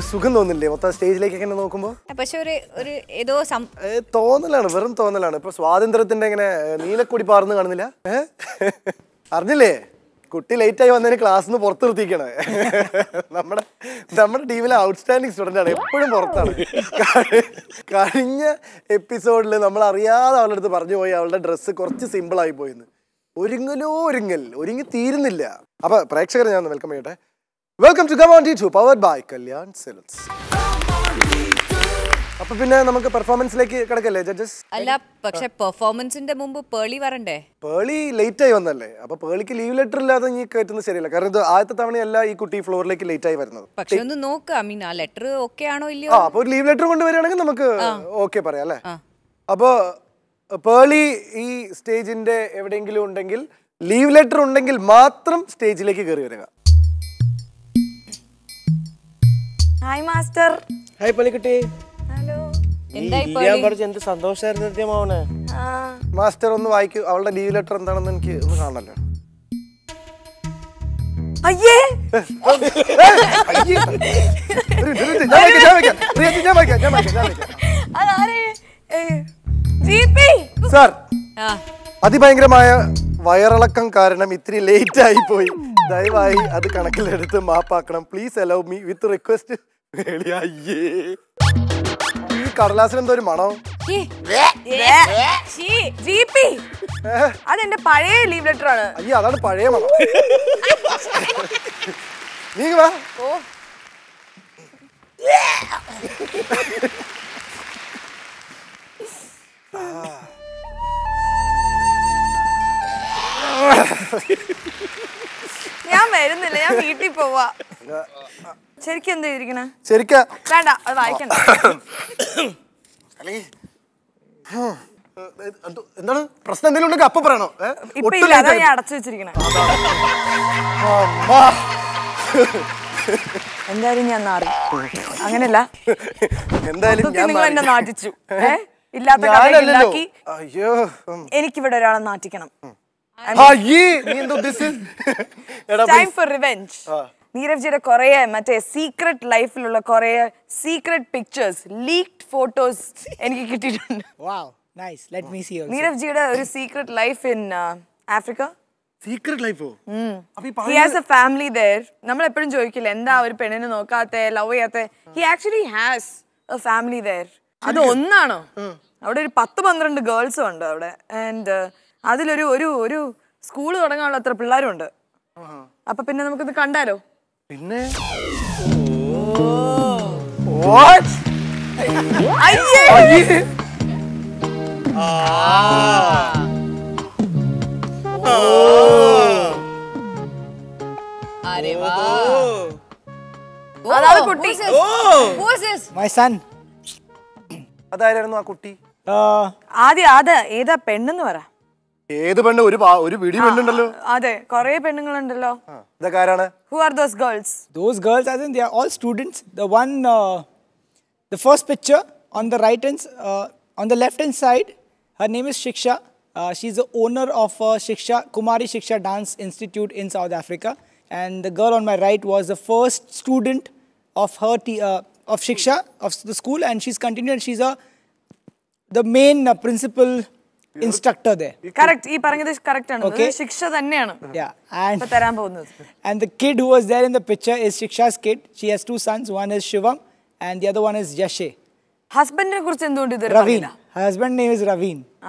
സുഖം തോന്നില്ലേ മൊത്തം സ്റ്റേജിലേക്ക് ഇങ്ങനെ നോക്കുമ്പോൾ പക്ഷെ ഒരു ഒരു ഏതോ സം ഏ, തോന്നലാണ് വെറും തോന്നലാണ് ഇപ്പൊ സ്വാതന്ത്ര്യത്തിന്റെ ഇങ്ങനെ ഏ, നീലക്കൊടി പാർന്ന് കാണുന്നില്ല ഏ? അറിഞ്ഞില്ലേ കുട്ടി ലേറ്റ് ആയി വന്നതിന് ക്ലാസ് നിന്ന് പുറത്ത് നിർത്തിക്കണേ നമ്മുടെ നമ്മുടെ ടീമിലെ ഔട്ട്സ്റ്റാൻഡിങ് സ്റ്റുഡൻ്റ് ആണ് എപ്പോഴും പുറത്താണ് കഴി- കഴിഞ്ഞ എപ്പിസോഡിൽ നമ്മൾ അറിയാതെ അവളുടെ അടുത്ത് പറഞ്ഞു പോയി അവളുടെ ഡ്രസ്സ് കുറച്ച് സിമ്പിൾ ആയി പോയിന്ന് ഒരുങ്ങലോ ഒരുങ്ങൽ ഒരുങ്ങി തീരുന്നില്ല അപ്പൊ പ്രേക്ഷകരെ ഞാൻ വെൽക്കം ചെയ്യട്ടെ വെൽക്കം ടു ഗമോൺ ടി ടു പവർഡ് ബൈ കല്യാൺ സെലൻസ് അപ്പൊ പിന്നെ നമുക്ക് പെർഫോമൻസിലേക്ക് കിടക്കല്ലേ ജഡ്ജസ് അല്ല പക്ഷെ പെർഫോമൻസിന്റെ മുമ്പ് പേളി വരണ്ടേ പേളി ലേറ്റ് ആയി വന്നല്ലേ അപ്പൊ പേളിക്ക് ലീവ് ലെറ്റർ ഇല്ലാതെ നീ കയറ്റുന്നത് ശരിയല്ല കാരണം ഇത് ആദ്യത്തെ തവണയല്ല ഈ കുട്ടി ഫ്ലോറിലേക്ക് ലേറ്റ് ആയി വരുന്നത് പക്ഷെ ഒന്ന് നോക്ക് ഐ മീൻ ആ ലെറ്റർ ഓക്കെ ആണോ ആ ഇല്ലയോ അപ്പൊ ഒരു ലീവ് ലെറ്റർ കൊണ്ടുവരികയാണെങ്കിൽ നമുക്ക് ഓക്കെ പറയാം അല്ലേ അപ്പൊ പേളി ഈ സ്റ്റേജിന്റെ എവിടെയെങ്കിലും ഉണ്ടെങ്കിൽ ലീവ് ലെറ്റർ ഉണ്ടെങ്കിൽ മാത്രം സ്റ്റേജിലേക്ക് കയറി വരിക ഹായ് മാസ്റ്റർ ഹായ് പള്ളിക്കുട്ടി ഹലോ എന്തായി ഇല്ലാൻ പഠിച്ച എന്ത് സന്തോഷമായിരുന്നു സത്യം മോനെ ആ മാസ്റ്റർ ഒന്ന് വായിക്കൂ അവളുടെ ലീവ് ലെറ്റർ എന്താണെന്ന് എനിക്ക് ഒന്ന് കാണണല്ലോ അയ്യേ അയ്യേ. ഒരു മിനിറ്റ്, ഒരു മിനിറ്റ്. ഞാൻ വായിക്കാം, ഞാൻ വായിക്കാം. പ്രിയച്ചി, ഞാൻ വായിക്കാം, ഞാൻ വായിക്കാം, ഞാൻ വായിക്കാം. അതാരേ ജി പി സാർ ആ അതിഭയങ്കരമായ വയറിളക്കം കാരണം ഇത്തിരി ലേറ്റ് ആയി പോയി ദയവായി അത് കണക്കിലെടുത്ത് മാപ്പാക്കണം please allow me with request അയ്യേ ഈ കടലാസിന് എന്തോ ഒരു മണം ജി പി അതെന്റെ പഴയ ലീവ് ലെറ്റർ ആണ് അയ്യേ അതാണ് പഴയ മണം നീ വാ ഞാൻ വരുന്നില്ല ഞാൻ വീട്ടിൽ പോവാ ശരിക്കും എന്താ ഇരിക്കണേ ശരിക്ക വേണ്ട അത് വായിക്കണ്ട എന്താണ് പ്രശ്നം എന്തെങ്കിലും ഉണ്ടെങ്കിൽ അപ്പൊ പറയണോ ഏ? ഇപ്പൊ ഒട്ടും ഇല്ല late അതാ ആയി. ഞാൻ അടച്ചു വെച്ചിരിക്കണേ അമ്മാ. എന്തായാലും ഞാൻ നാറി അങ്ങനെയല്ല എന്തായാലും മൊത്തത്തിൽ ഞാൻ നിങ്ങൾ എന്നെ മാറി. നാട്ടിച്ചു ഏ ഇല്ലാത്ത കഥയൊക്കെ ഞാനല്ലല്ലോ ഉണ്ടാക്കി അയ്യോ ഉം. എനിക്കിവിടെ ഒരാളെ നാട്ടിക്കണം അയ്യേ നീ എന്താ ഉദ്ദേശിച്ചത് എടാ ടൈം ഫോർ റിവെഞ്ച് നീരവ് ജിയുടെ കുറെ മറ്റേ സീക്രട്ട് ലൈഫിലുള്ള കുറെ സീക്രട്ട് പിക്ചേഴ്സ് ലീക്ഡ് ഫോട്ടോസ് എനിക്ക് കിട്ടിയിട്ടുണ്ട് Wow, nice. Let me see also. Nirav ജിയുടെ ഒരു secret life in Africa secret ലൈഫോ അപ്പൊ ഈ he has a family there നമ്മൾ എപ്പോഴും ചോദിക്കില്ല എന്താ ഒരു പെണ്ണിനെ നോക്കാത്ത ലവ് ചെയ്യാത്ത he actually has a family there അത് ഒന്നാണോ അവിടെ ഒരു പത്ത് പന്ത്രണ്ട് ഗേൾസും ഉണ്ട് അവിടെ ആൻഡ് അതിലൊരു ഒരു ഒരു സ്കൂൾ തുടങ്ങാനുള്ള അത്ര പിള്ളേരും ഉണ്ട് അപ്പൊ പിന്നെ നമുക്കിത് കണ്ടാലോ പിന്നെ What? അയ്യേ അരെ വാ അതാണ് കുട്ടി My son. അതായിരുന്നു ആ കുട്ടി Uh, ആദ്യം അത് ഏതാ പെണ്ണെന്ന് പറ ഏത് പെണ്ണ് ഒരു പാ- ഒരു പിടി പെണ്ണുണ്ടല്ലോ അതെ കൊറേ പെണ്ണുങ്ങളുണ്ടല്ലോ ആ, ഇതൊക്കെ ആരാണ് who are those girls those girls, I think they are all students. The one, uh, the first picture on the right hand, uh, on the left hand side, her name is Shiksha. Uh, she's the owner of uh, Shiksha, Kumari Shiksha Dance Institute in South Africa. And the girl on my right was the first student of her, t- uh, of Shiksha, of the school, and she's continued. She's a, the main uh, principal instructor there. Correct ഈ പറഞ്ഞത് correct ആണ് Okay. ഇത് ശിക്ഷ തന്നെയാണ് Yeah, and ഇപ്പൊ തരാൻ പോകുന്നത് And the kid who was there in the picture is Shiksha's kid. She has two sons. One is Shivam, and the other one is Yashe. ഹസ്ബൻഡിനെ കുറിച്ച് എന്തുകൊണ്ട് ഇത് Raveen. Her husband name is Raveen. ആ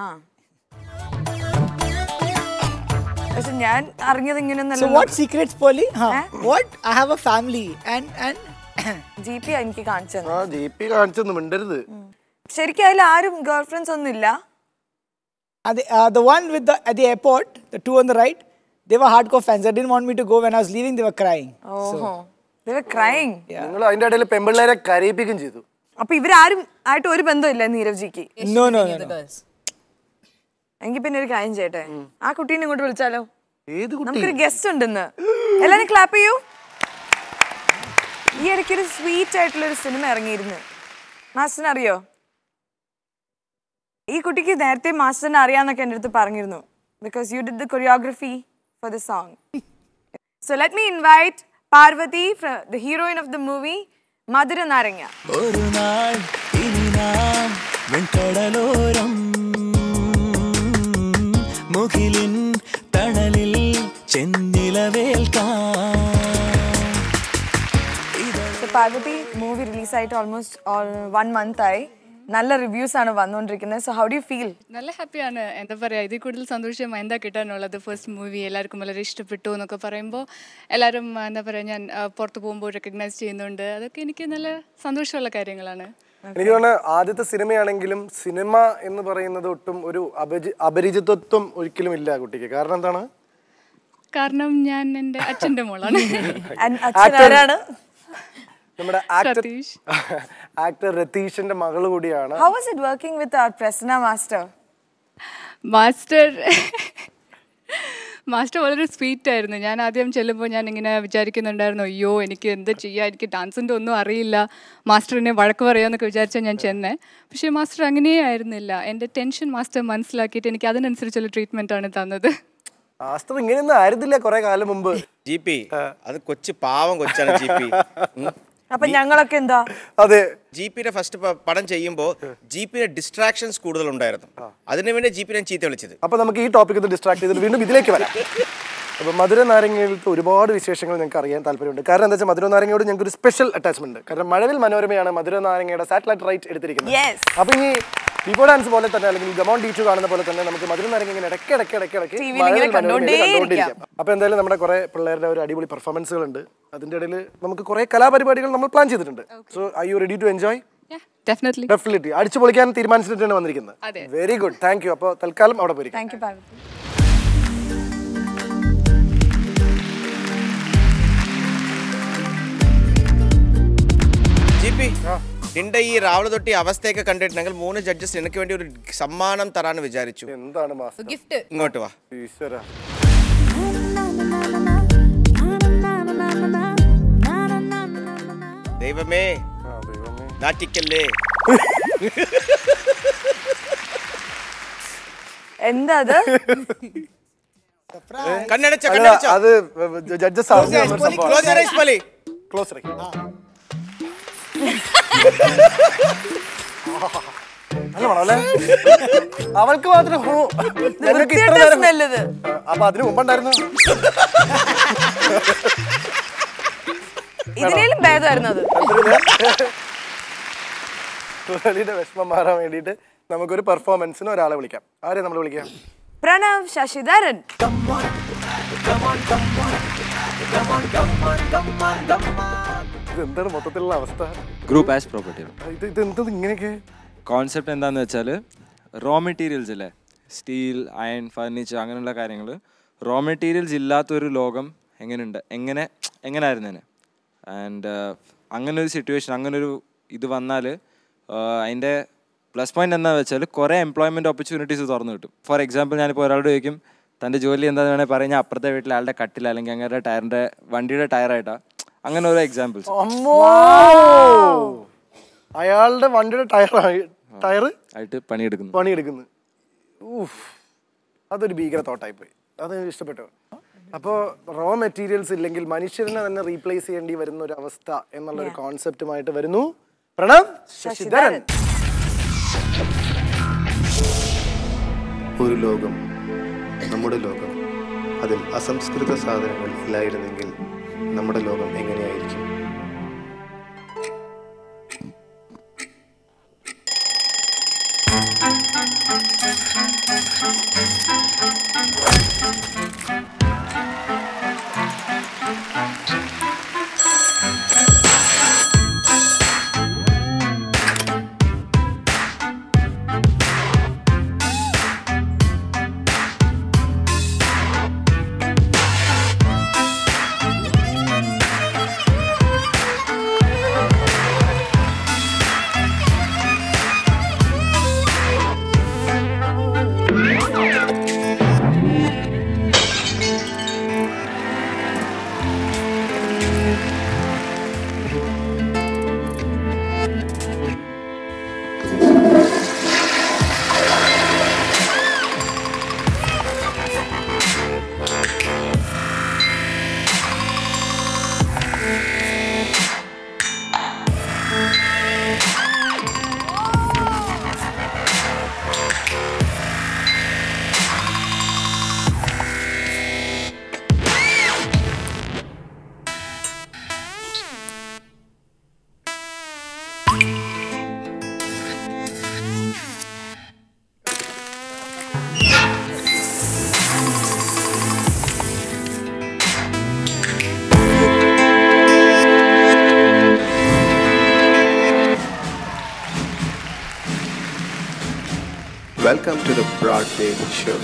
പക്ഷെ ഞാൻ അറിഞ്ഞത് So ഇങ്ങനെയൊന്നല്ല what secrets, Polly? Huh? What? I have a family, and and G P എനിക്ക് കാണിച്ചു ആ ജി പി കാണിച്ചൊന്നും മിണ്ടരുത് ശരിക്കും അതിൽ ആരും ഗേൾ ഫ്രണ്ട്സ് ഒന്നും ഇല്ല uh, the, uh, the one with the at the airport, the two on the right, they were hardcore fans. They didn't want me to go. When I was leaving, they were crying. ഓഹോ crying നിങ്ങൾ അതിന്റെ ഇടയിൽ പെമ്പിള്ളേരെ കരയിപ്പിക്കുകയും ചെയ്തു അപ്പൊ ഇവരാരും ആയിട്ട് ഒരു ബന്ധമില്ല നീരവ് ജിക്ക് No, no, no. no. എങ്കിൽ പിന്നെ ഒരു കാര്യം ചെയ്യട്ടെ ആ കുട്ടീനെ ഇങ്ങോട്ട് വിളിച്ചാലോ ഏത് കുട്ടി നമുക്കൊരു ഗസ്റ്റ് ഉണ്ടെന്ന് എല്ലാരും ക്ലാപ്പ് ചെയ്യൂ ഈ ഇടയ്ക്ക് ഒരു സ്വീറ്റ് ആയിട്ടുള്ള ഒരു സിനിമ ഇറങ്ങിയിരുന്നു മാസ്റ്ററിന് അറിയോ ഈ കുട്ടിക്ക് നേരത്തെ മാസ്റ്ററിനെ അറിയാന്നൊക്കെ എൻ്റെ അടുത്ത് പറഞ്ഞിരുന്നു because you did the choreography for the song so let me invite Parvathy the heroine of the movie മധുര നാരങ്ങ ഒരു നാൾ ഇനി നാം വെൺകടലോരം മുകിലിൻ തണലിൽ ചെന്നിലവേൽക്കാം പാർവതി മൂവി റിലീസായിട്ട് ഓൾമോസ്റ്റ് വൺ മന്ത് ആയി നല്ല റിവ്യൂസ് ആണ് വന്നുകൊണ്ടിരിക്കുന്നത് സോ ഹൗ ഡു ഫീൽ നല്ല ഹാപ്പിയാണ് എന്താ പറയുക ഇതിൽ കൂടുതൽ സന്തോഷം എന്താ കിട്ടാനുള്ളത് ഫസ്റ്റ് മൂവി എല്ലാവർക്കും വളരെ ഇഷ്ടപ്പെട്ടു എന്നൊക്കെ പറയുമ്പോൾ എല്ലാവരും എന്താ പറയുക ഞാൻ ആ, പുറത്ത് പോകുമ്പോൾ റെക്കഗ്നൈസ് ചെയ്യുന്നുണ്ട് അതൊക്കെ എനിക്ക് നല്ല സന്തോഷമുള്ള കാര്യങ്ങളാണ് എനിക്ക് തോന്നുന്നു ആദ്യത്തെ സിനിമയാണെങ്കിലും സിനിമ എന്ന് പറയുന്നത് ഒട്ടും ഒരു അപരി അപരിചിതത്വം ഒരിക്കലും ഇല്ല കുട്ടിക്ക് കാരണം എന്താണ് കാരണം ഞാൻ എൻ്റെ അച്ഛൻ്റെ മോളാണ് അച്ഛൻ ആരാണ് നമ്മുടെ ആക്ടർ സതീഷ്. ആക്ടർ രതീഷിന്റെ മകള് കൂടിയാണ് how was it working with അവർ പ്രസന്ന മാസ്റ്റർ മാസ്റ്റർ മാസ്റ്റർ വളരെ സ്വീറ്റ് ആയിരുന്നു ഞാൻ ആദ്യം ചെല്ലുമ്പോൾ ഞാൻ ഇങ്ങനെ വിചാരിക്കുന്നുണ്ടായിരുന്നു അയ്യോ എനിക്ക് എന്ത് ചെയ്യാം എനിക്ക് ഡാൻസിൻ്റെ ഒന്നും അറിയില്ല മാസ്റ്ററിനെ വഴക്ക് പറയാമെന്നൊക്കെ വിചാരിച്ചാൽ ഞാൻ ചെന്നേ പക്ഷേ മാസ്റ്റർ അങ്ങനെയേ ആയിരുന്നില്ല എൻ്റെ ടെൻഷൻ മാസ്റ്റർ മനസ്സിലാക്കിയിട്ട് എനിക്ക് അതിനനുസരിച്ചുള്ള ട്രീറ്റ്മെൻ്റ് ആണ് തന്നത് മാസ്റ്റർ ഇങ്ങനെയൊന്നും ആയിരുന്നില്ല കുറെ കാലം മുമ്പ് ജി പി അത് കൊച്ചു പാവം കൊച്ചാണ് ജി പി അപ്പൊ ഞങ്ങളൊക്കെ എന്താ അതെ ജി പിയുടെ ഫസ്റ്റ് പടം ചെയ്യുമ്പോൾ ജി പിയുടെ ഡിസ്ട്രാക്ഷൻസ് കൂടുതൽ ഉണ്ടായിരുന്നു അതിനു വേണ്ടി ജി പി ഞാൻ ചീത്ത വിളിച്ചത് അപ്പൊ നമുക്ക് ഈ ടോപ്പിക് ഒന്ന് ഡിസ്ട്രാക്ട് ചെയ്തിട്ട് വീണ്ടും ഇതിലേക്ക് വരാം അപ്പൊ മധുര നാരങ്ങയിലത്തെ ഒരുപാട് വിശേഷങ്ങൾ ഞങ്ങൾക്ക് അറിയാൻ താല്പര്യമുണ്ട് കാരണം എന്താ വെച്ചാൽ മധുര നാരങ്ങയോട് ഞങ്ങൾക്ക് ഒരു സ്പെഷ്യൽ അറ്റാച്ച്മെന്റ് കാരണം മഴവിൽ മനോരമയാണ് മധുര നാരങ്ങയുടെ സാറ്റലൈറ്റ് റൈറ്റ് എടുത്തിരിക്കുന്നത് Yes. അപ്പൊ ഇനി ഡിപോ ഡാൻസ് പോലെ തന്നെ അല്ലെങ്കിൽ ഗമോൺ ഡി ടു കാണുന്ന പോലെ തന്നെ നമുക്ക് മധുര നാരങ്ങ ഇങ്ങനെ ഇടയ്ക്ക് ഇടയ്ക്ക് ഇടയ്ക്ക് ഇടയ്ക്ക് TV യിൽ മഴവിൽ ഇങ്ങനെ മനോരമയിൽ കണ്ടോണ്ടേയിരിക്കാം. കണ്ടോണ്ടിരിക്കാം അപ്പൊ എന്തായാലും നമ്മുടെ കുറെ പിള്ളേരുടെ ഒരു അടിപൊളി പെർഫോമൻസുകളുണ്ട് അതിന്റെ ഇടയിൽ നമുക്ക് കുറെ കലാപരിപാടികൾ നമ്മൾ പ്ലാൻ ചെയ്തിട്ടുണ്ട് so I you ready to enjoy definitely definitely അടിച്ചു പൊളിക്കാൻ തീരുമാനിച്ചിട്ടാണ് വന്നിരിക്കുന്നത് അതെ. വെരി ഗുഡ് താങ്ക് യു അപ്പോൾ തൽക്കാലം അവിടെ പോയിരിക്കും thank you Parvathy G P നിന്റെ ഈ രാവിലെ തൊട്ടി അവസ്ഥയൊക്കെ കണ്ടിട്ടുണ്ടെങ്കിൽ മൂന്ന് ജഡ്ജസ് നിനക്ക് വേണ്ടി ഒരു സമ്മാനം തരാന്ന് വിചാരിച്ചു എന്താണ് മാസ്റ്റർ ഗിഫ്റ്റ് ഇങ്ങോട്ട് വാ ഈശ്വര ദൈവമേ നാറ്റിക്കല്ലേ എന്താ അത് കണ്ണടച്ച അല്ല, കണ്ണടച്ച അത് judges close your eyes Polly close നല്ല മണം അല്ലേ അവൾക്ക് മാത്രം ഹോ ഞങ്ങൾക്ക് ഇത്ര വൃത്തികെട്ട നേരം smell ഇത്. അപ്പൊ അതിന് മുമ്പുണ്ടായിരുന്നു ഇതിനേലും ഭേദമായിരുന്നു അത് മുരളിയുടെ വിഷമം മാറാൻ വേണ്ടിയിട്ട് നമുക്കൊരു പെർഫോമൻസിന് ഒരാളെ വിളിക്കാം ആരെ നമ്മൾ വിളിക്കാം പ്രണവ് ശശിധരൻ ഇത് എന്താണ് മൊത്തത്തിലുള്ള അവസ്ഥ ഗ്രൂപ്പ് ആസ് പ്രോപ്പർട്ടി ഇത് ഇത് എന്തത് ഇങ്ങനെയൊക്കെ കോൺസെപ്റ്റ് എന്താണെന്ന് വെച്ചാൽ റോ മെറ്റീരിയൽസ് ഇല്ലേ സ്റ്റീൽ അയൺ ഫർണിച്ചർ അങ്ങനെയുള്ള കാര്യങ്ങൾ റോ മെറ്റീരിയൽസ് ഇല്ലാത്തൊരു ലോകം എങ്ങനെയുണ്ട് എങ്ങനെ എങ്ങനെയായിരുന്നേനെ ആൻഡ് അങ്ങനെ ഒരു സിറ്റുവേഷൻ അങ്ങനെ ഒരു ഇത് വന്നാൽ അതിൻ്റെ പ്ലസ് പോയിന്റ് എന്താണെന്ന് വെച്ചാൽ കുറേ എംപ്ലോയ്മെൻറ്റ് ഓപ്പർച്യൂണിറ്റീസ് തുറന്നു കിട്ടും ഫോർ എക്സാമ്പിൾ ഞാനിപ്പോൾ ഒരാളോട് ചോദിക്കും തൻ്റെ ജോലി എന്താണെന്ന് വേണമെങ്കിൽ പറഞ്ഞാൽ അപ്പുറത്തെ വീട്ടിലെ ആളുടെ കട്ടിൽ അല്ലെങ്കിൽ അങ്ങനെ ടയറിൻ്റെ വണ്ടിയുടെ ടയറായിട്ടാണ് അങ്ങനെ ഓരോ എക്സാമ്പിൾസ് അമ്മോ അയാളുടെ വണ്ടിയുടെ ടയർ ടയർ ആയിട്ട് പണിയെടുക്കുന്നു പണിയെടുക്കുന്നു ഊഫ് അതൊരു ഭീകര തോട്ടായി പോയി അത് ഇഷ്ടപ്പെട്ടു അപ്പോൾ റോ മെറ്റീരിയൽസ് ഇല്ലെങ്കിൽ മനുഷ്യരിനെ തന്നെ റീപ്ലേസ് ചെയ്യേണ്ടി വരുന്ന ഒരു അവസ്ഥ എന്നുള്ള ഒരു കോൺസെപ്റ്റുമായിട്ട് വരുന്നു പ്രണവ് ശശിധരൻ ഒരു ലോകം നമ്മുടെ ലോകം അതിൽ അസംസ്കൃത സാധനങ്ങൾ ഇല്ലായിരുന്നെങ്കിൽ നമ്മുടെ ലോകം എങ്ങനെയായിരിക്കും Welcome to the Broadway Show.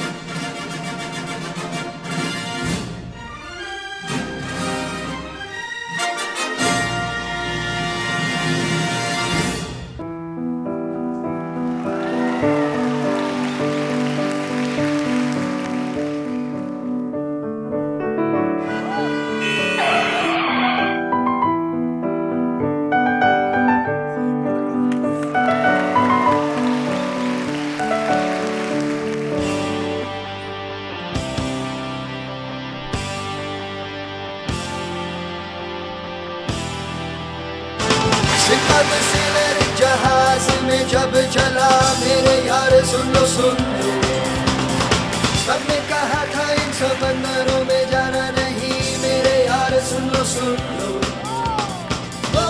Sikand से मेरे जहाज में जब चला मेरे यार सुन लो सुन लो सबने कहा था इन समंदरों में जाना नहीं मेरे यार सुन लो सुन लो ओ,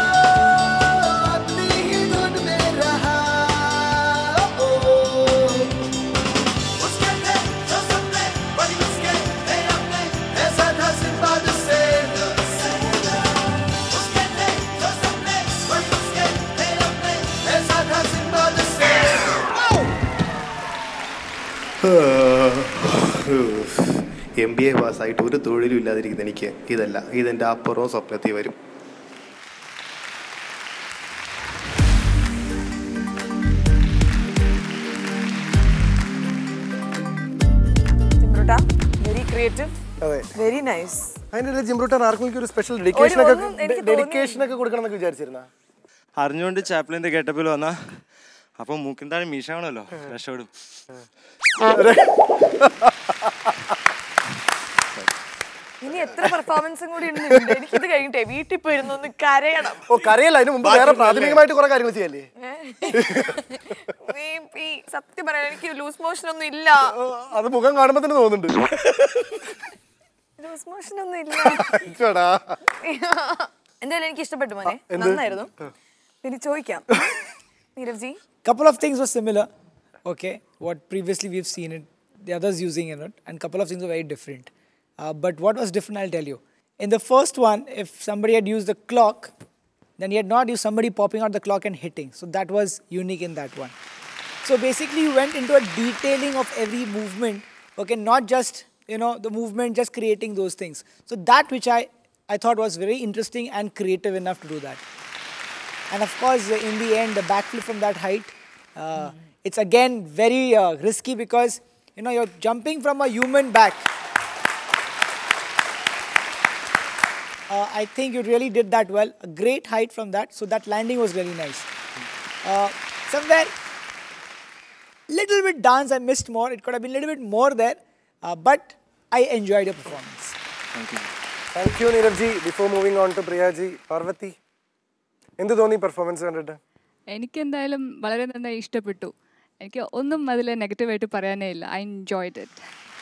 अपनी ही धुन में रहा ओ, उसके थे जो सपने बड़ी उसके थे अपने ऐसा था सिंबाद से उसके थे जो सपने बड़ी उसके थे अपने ऐसा था सिंबाद से എം ബി എ പാസ്സായിട്ട് ഒരു തൊഴിലും ഇല്ലാതിരിക്കുന്ന എനിക്ക് ഇതല്ല ഇതെൻ്റെ അപ്പുറവും സ്വപ്നത്തിൽ വരും ചിമ്പ്രുട്ടാ വെരി ക്രിയേറ്റീവ് അതെ വെരി നൈസ് അതിൻ്റെ ജിംബ്രൂട്ടൻ ആർക്കെങ്കിലും ഒരു സ്പെഷ്യൽ ഡെഡിക്കേഷൻ ഒക്കെ ഒന്നും എനിക്ക് ഡെഡിക്കേഷൻ ഒക്കെ കൊടുക്കണം എന്നൊക്കെ വിചാരിച്ചിരുന്ന അറിഞ്ഞുകൊണ്ട് ചാപ്ലിൻ്റെ ഗെറ്റപ്പിൽ വന്നാ അപ്പം മൂക്കിൻ താഴെ മീശ ആണല്ലോ രക്ഷപ്പെടും ഇനി എത്ര പെർഫോമൻസും കൂടി ഉണ്ട് എനിക്കിത് കഴിഞ്ഞിട്ടേ വീട്ടിൽ പോയിരുന്നു ഒന്ന് കരയണം ഓ കറിയല്ല അതിന് മുമ്പ് വേറെ പ്രാഥമികമായിട്ട് കുറെ കാര്യങ്ങൾ ചെയ്യല്ലേ നീ ഈ സത്യം പറയാൻ എനിക്ക് ലൂസ് മോഷൻ ഒന്നും ഇല്ല അത് മുഖം കാണുമ്പോൾ തന്നെ തോന്നുന്നുണ്ട് ലൂസ് മോഷൻ ഒന്നും ഇല്ല ചേടാ എന്തായാലും എനിക്ക് ഇഷ്ടപ്പെട്ടു മോനെ നന്നായിരുന്നു ഇനി ചോദിക്കാം Nirav ji couple of things were similar okay what previously we've seen it the others using in it and couple of things were very different uh, but what was different i'll tell you in the first one if somebody had used the clock then he had not used somebody popping out the clock and hitting so that was unique in that one so basically you went into a detailing of every movement okay not just you know the movement just creating those things so that which i i thought was very interesting and creative enough to do that and of course, uh, in the end, the backflip from that height, uh, it's again very uh, risky because you know you're jumping from a human back. Uh, I think you really did that well. A great height from that, so that landing was really nice. Uh, somewhere, little bit dance I missed more. It could have been a little bit more there, uh, but I enjoyed your performance. Thank you Nirav ji before moving on to Priyaji Parvathy എന്ത് തോന്നി performance കണ്ടിട്ട് എനിക്ക് എന്തായാലും വളരെ നന്നായി ഇഷ്ടപ്പെട്ടു എനിക്ക് ഒന്നും അതിൽ നെഗറ്റീവായിട്ട് പറയാനേ ഇല്ല I enjoyed it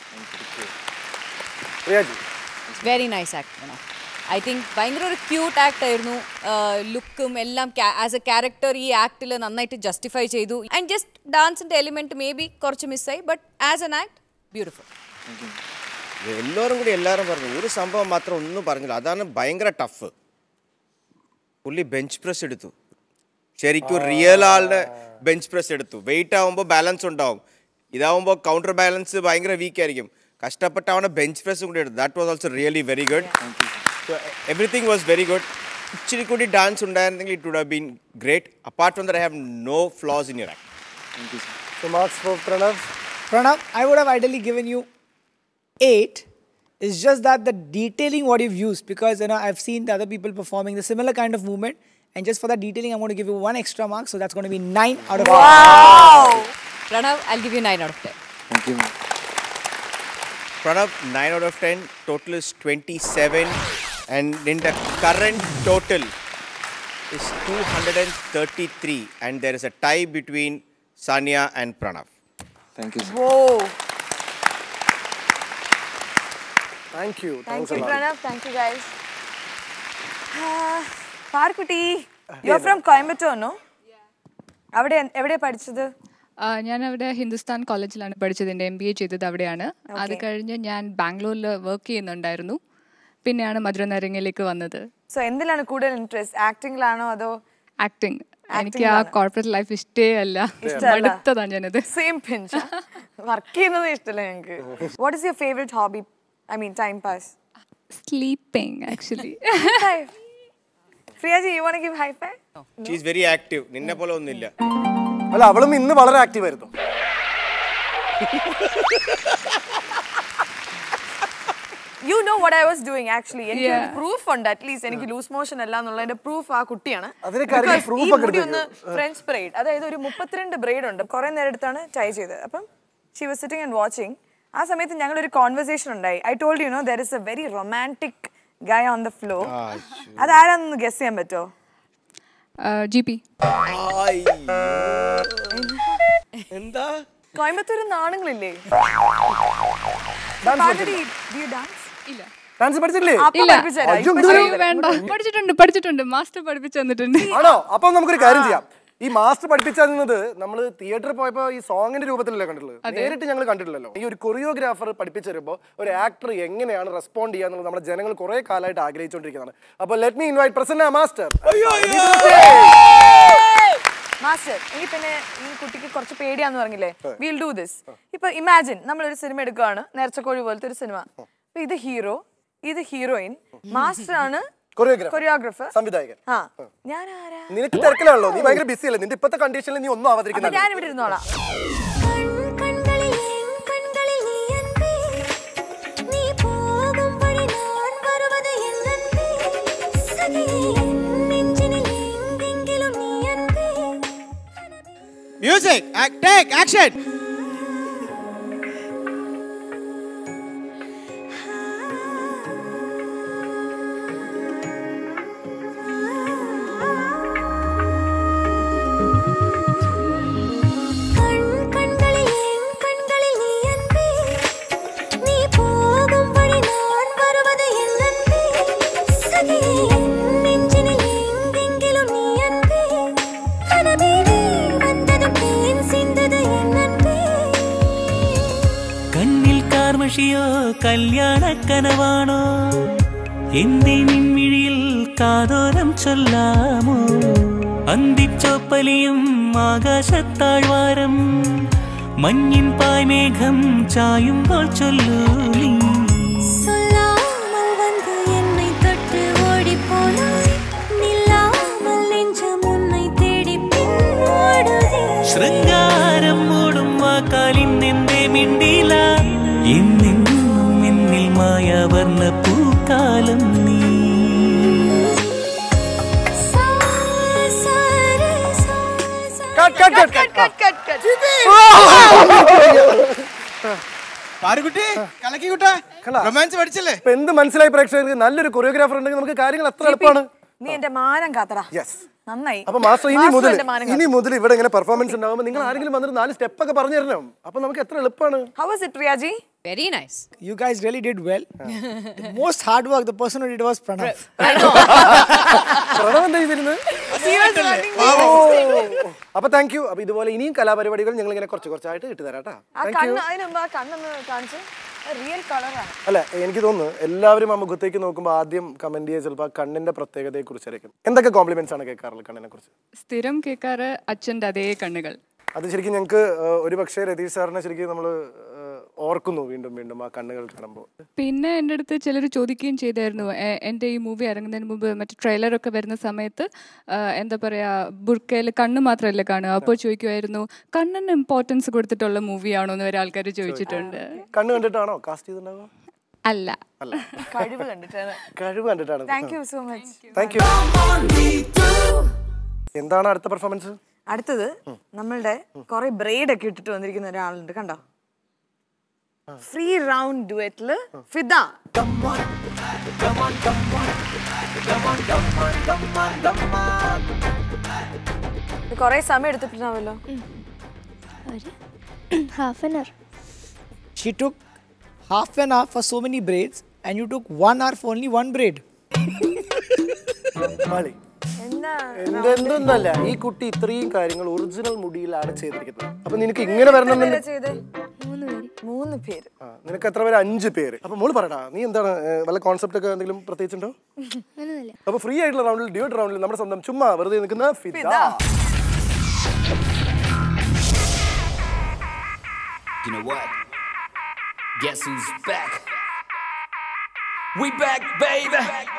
Priyaji very nice act I think ഭയങ്കര ഒരു ക്യൂട്ട് ആക്ട് ആയിരുന്നു ലുക്കും എല്ലാം ആസ് എ ക്യാരക്ടർ ഈ ആക്ടിൽ നന്നായിട്ട് ജസ്റ്റിഫൈ ചെയ്തു ആൻഡ് ജസ്റ്റ് ഡാൻസിന്റെ എലിമെന്റ് മേ ബി കുറച്ച് മിസ്സായി but as an act beautiful എല്ലാവരും കൂടി എല്ലാവരും പറഞ്ഞു ഒരു സംഭവം മാത്രം ഒന്നും പറഞ്ഞില്ല അതാണ് ഭയങ്കര ടഫ് പുള്ളി ബെഞ്ച് പ്രസ് എടുത്തു ശരിക്കും റിയൽ ആളുടെ ബെഞ്ച് പ്രസ് എടുത്തു വെയിറ്റ് ആവുമ്പോൾ ബാലൻസ് ഉണ്ടാവും ഇതാവുമ്പോൾ കൗണ്ടർ ബാലൻസ് ഭയങ്കര വീക്ക് ആയിരിക്കും കഷ്ടപ്പെട്ട് അവനെ ബെഞ്ച് പ്രസ് കൂടി എടുത്തു that was also really very good everything was very good ഇച്ചിരി കൂടി ഡാൻസ് ഉണ്ടായിരുന്നെങ്കിൽ it would have been great apart from that I have no flaws in your act So marks for Pranav. Pranav, I would have ideally given you eight. It's just that the detailing what you've used, because you know I've seen the other people performing the similar kind of movement, and just for that detailing, I'm going to give you one extra mark, so that's going to be nine out of Pranav I give you nine out of ten thank you Pranav, 9 out of 10. Total is 27. And in the current total is 233. And there is a tie between Sanya and Pranav. Thank you oh Thank you. Thank Thanks a you lot. Pranav thank you guys Parukutti you are from Coimbatore no അവിടെ എവിടെയാ പഠിച്ചത് ഞാൻ അവിടെ ഹിന്ദുസ്ഥാൻ കോളേജിലാണ് പഠിച്ചത് എൻ്റെ M B A ചെയ്തത് അവിടെയാണ് അത് കഴിഞ്ഞ് ഞാൻ ബാംഗ്ലൂരിൽ വർക്ക് ചെയ്യുന്നുണ്ടായിരുന്നു പിന്നെയാണ് മധുരനാരങ്ങയിലേക്ക് വന്നത് സോ എന്തിലാണ് കൂടുതൽ ഇൻട്രസ്റ്റ് ആക്ടിങ്ങിലാണോ അതോ ആക്ടിങ് എനിക്ക് ആ കോർപ്പറേറ്റ് ലൈഫ് ഇഷ്ടേ അല്ല ഇഷ്ടമല്ല. അടുത്തതാ ഞാനത് സെയിം പിഞ്ച് വർക്ക് ചെയ്യുന്നത് ഇഷ്ടമല്ല ഞങ്ങൾക്ക് what is your favourite hobby I mean time pass sleeping actually Priyaji you want give high five she's very active നിന്നെ പോലെ ഒന്നുമില്ല അല്ല അവളും ഇന്ന് വളരെ ആക്റ്റീവ് ആയിരുന്നു you know what I was doing actually എനിക്ക് Yeah. പ്രൂഫ് ഉണ്ട് അറ്റ്ലീസ്റ്റ് എനിക്ക് ലൂസ് മോഷൻ അല്ല എന്നുള്ളതിന്റെ പ്രൂഫ് ആ കുട്ടിയാണ് അതിനൊക്കെ ആരെങ്കിലും Because proof ഈ ഒക്കെ മുടി എടുത്ത് ഒന്ന് ഫ്രഞ്ച് ബ്രെയ്ഡ് അതായത് ഒരു മുപ്പത്തിരണ്ട് ബ്രെയ്ഡ് ഉണ്ട് കുറെ നേരം എടുത്താണ് ടൈ ചെയ്തത് അപ്പം she was sitting and watching ആ സമയത്ത് ഞങ്ങൾ ഒരു കോൺവെർസേഷൻ ഉണ്ടായി I told you no there is a very romantic guy on the floor അതാരാന്ന് ഗസ് ചെയ്യാൻ പറ്റുമോ ജി പി എന്താ കോയമ്പത്തൂർ നാണുങ്ങളില്ലേ ഡാൻസ് ഇല്ല ഡാൻസ് പഠിച്ചില്ലേ അപ്പൊ ഇല്ല. പഠിപ്പിച്ചുതരാം. അയ്യോ, ഇപ്പൊ ഇത് അയ്യോ, ചെയ്തുതരാം. വേണ്ട പഠിച്ചിട്ടുണ്ട് പഠിച്ചിട്ടുണ്ട് മാസ്റ്റർ പഠിപ്പിച്ചു തന്നിട്ടുണ്ട് ആണോ അപ്പൊ നമുക്കൊരു കാര്യം ചെയ്യാം ഈ മാസ്റ്റർ പഠിപ്പിച്ചത് നമ്മൾ തിയേറ്ററിൽ പോയപ്പോ ഈ സോങ്ങിന്റെ രൂപത്തിലല്ലേ കണ്ടിട്ടുള്ളത് നേരിട്ട് ഞങ്ങൾ കണ്ടിട്ടില്ലല്ലോ ഈ ഒരു കൊറിയോഗ്രാഫർ പഠിപ്പിച്ചു തരുമ്പോൾ ഒരു ആക്ടർ എങ്ങനെയാണ് റെസ്പോണ്ട് ചെയ്യാന്നുള്ളത് നമ്മുടെ ജനങ്ങൾ കുറെ കാലമായിട്ട് ആഗ്രഹിച്ചുകൊണ്ടിരിക്കുന്നതാണ് അപ്പോൾ let me invite Prasanna master master ഇനി പിന്നെ ഈ കുട്ടിക്ക് കുറച്ച് പേടിയാന്ന് പറഞ്ഞില്ലേ വിൽ ഡു ദിസ് ഇപ്പൊ ഇമാജിൻ നമ്മളൊരു സിനിമ എടുക്കുകയാണ് നേർച്ചക്കോഴി പോലത്തെ ഒരു സിനിമ അപ്പൊ ഇത് ഹീറോ ഇത് ഹീറോയിൻ മാസ്റ്റർ ആണ് കൊറിയോഗ്രാഫർ കൊറിയോഗ്രാഫർ സംവിധായകൻ ആ ഞാൻ ആരാ നിനക്ക് തിരക്കിലാണല്ലോ നീ ഭയങ്കര ബിസി അല്ലേ നിന്റെ ഇപ്പത്തെ കണ്ടീഷനിൽ നീ ഒന്നും അപ്പൊ ആവാതിരിക്കുന്നില്ല ഞാൻ ഇവിടെ ഇരുന്നോളാം മ്യൂസിക് ടേക്ക് ആക്ഷൻ കണ്ണിൽ കാർമഷിയോ കല്യാണ കനവാണോ എന്റെ നിൻമിഴിയിൽ കാതോരം ചൊല്ലാമോ അന്തിച്ചോപ്പലിയും ആകാശത്താഴ്വാരം മഞ്ഞിൻ പായ്മേഘം ചായുമ്പോൾ ചൊല്ലൂ നീ சொல்லாமல் வந்து என்னை தொட்டு ஓடிப் போனாய் நில்லாமல் நெஞ்சம் உன்னை தேடி பின்னோடுதே ശൃംഗാരം മൂടും വാക്കാലിൻ എന്റെ മിണ്ടില എന്നെന്നും എന്നിൽ മായാവർണ്ണ പൂക്കാലം നീ சா சாரே சா சா cut cut cut cut cut cut Parukutti കലക്കി കുട്ടാ റൊമാൻസ് പഠിച്ചല്ലേ ഇപ്പൊ എന്ത് മനസ്സിലായി പ്രേക്ഷകർക്ക് നല്ലൊരു കൊറിയോഗ്രാഫർ ഉണ്ടെങ്കിൽ നമുക്ക് കാര്യങ്ങൾ എത്ര എളുപ്പമാണ് നീ എന്റെ മാനം കാത്തടാ യെസ് നന്നായി അപ്പൊ മാസ്റ്റർ ഇനി മാസ്റ്റർ മുതൽ എന്റെ മാനം ഇനി മുതൽ ഇവിടെ ഇങ്ങനെ പെർഫോമൻസ് ഉണ്ടാകുമ്പോൾ നിങ്ങൾ ആരെങ്കിലും വന്നിട്ട് നാല് സ്റ്റെപ്പ് ഒക്കെ പറഞ്ഞു തരണം അപ്പൊ നമുക്ക് എത്ര എളുപ്പമാണ് how was it Priyaji very nice You guys really did well. the most hard work, the person who did was Pranav. Pranav എന്താ ചെയ്തിരുന്നത് അപ്പൊ താങ്ക് യു അപ്പൊ ഇതുപോലെ ഇനിയും കലാപരിപാടികൾ ഞങ്ങൾ ഇങ്ങനെ കുറച്ച് കുറച്ചായിട്ട് ഇട്ട് തരാം കേട്ടാ ആ കണ്ണ് അതിന് മുമ്പ് ആ കണ്ണൊന്ന് കാണിച്ച് റിയൽ കളറാണ് അല്ല എനിക്ക് തോന്നുന്നു എല്ലാവരും ആ മുഖത്തേക്ക് നോക്കുമ്പോൾ ആദ്യം കമന്റ് ചെയ്യുക ചിലപ്പോൾ ആ കണ്ണിന്റെ പ്രത്യേകതയെ കുറിച്ചായിരിക്കും എന്തൊക്കെ കോംപ്ലിമെന്റ്സ് ആണ് കേൾക്കാറുള്ളത് കണ്ണിനെ കുറിച്ച് സ്ഥിരം കേൾക്കാറ് അച്ഛൻ്റെ അതേ കണ്ണുകൾ അത് ശരിക്കും ഞങ്ങൾക്ക് ഒരു പക്ഷേ രതീഷ് സാറിനെ ശരിക്കും നമ്മൾ ഓർക്കുന്നു വീണ്ടും വീണ്ടും ആ കണ്ണുകൾ കാണുമ്പോൾ പിന്നെ എൻ്റെ അടുത്ത് ചിലർ ചോദിക്കുകയും ചെയ്തായിരുന്നു എ- എൻ്റെ ഈ മൂവി ഇറങ്ങുന്നതിന് മുമ്പ് മറ്റേ ട്രെയിലറൊക്കെ വരുന്ന സമയത്ത് ആ, എന്താ പറയുക ബുർക്കയിൽ കണ്ണ് മാത്രമല്ലേ കാണുക അപ്പോൾ ചോദിക്കുമായിരുന്നു കണ്ണിന് ഇമ്പോർട്ടൻസ് കൊടുത്തിട്ടുള്ള മൂവിയാണോ എന്ന് വരെ ആൾക്കാർ ചോദിച്ചിട്ടുണ്ട് കണ്ണ് കണ്ടിട്ടാണോ കാസ്റ്റ് ചെയ്തിട്ടുണ്ടാവുക അല്ല അല്ല കഴിവ് കണ്ടിട്ടാണ് കഴിവ് കണ്ടിട്ടാണ് thank you so much thank you എന്താണ് അടുത്ത പെർഫോമൻസ് അടുത്തത് നമ്മളുടെ കുറെ ബ്രെയ്ഡ് ഒക്കെ ഇട്ടിട്ട് വന്നിരിക്കുന്ന ഒരാളുണ്ട് കണ്ടോ ഫ്രീ റൗണ്ട് ഡുവറ്റില് ഫിദ കുറെ സമയം എടുത്തിട്ടുണ്ടാവല്ലോ half an hour She took half an hour for so many braids, and you took one hour for only one braid. മാളി എന്താ എന്തെന്തല്ല ഈ കുട്ടി ഇത്രയും കാര്യങ്ങൾ ഒറിജിനൽ മുടിയിലാണ് ചെയ്തിരിക്കുന്നത് അപ്പൊ നിനക്ക് ഇങ്ങനെ വരണമെന്നുണ്ട് ചെയ്തേ മൂന്ന് പേര് ആ, നിനക്ക് എത്ര പേര് അഞ്ച് പേര് അപ്പൊ മോള് പറയടാ നീ എന്താണ് ഏ, വല്ല കോൺസെപ്റ്റ് ഒക്കെ എന്തെങ്കിലും പ്രത്യേകിച്ചുണ്ടോ അങ്ങനെയൊന്നുമില്ല അപ്പൊ ഫ്രീ ആയിട്ടുള്ള റൗണ്ടിൽ ഡ്യൂട്ട് റൗണ്ടിൽ നമ്മുടെ സ്വന്തം ചുമ്മാ വെറുതെ നിൽക്കുന്ന Fida Fida. You know what? Guess who's back? We back, baby.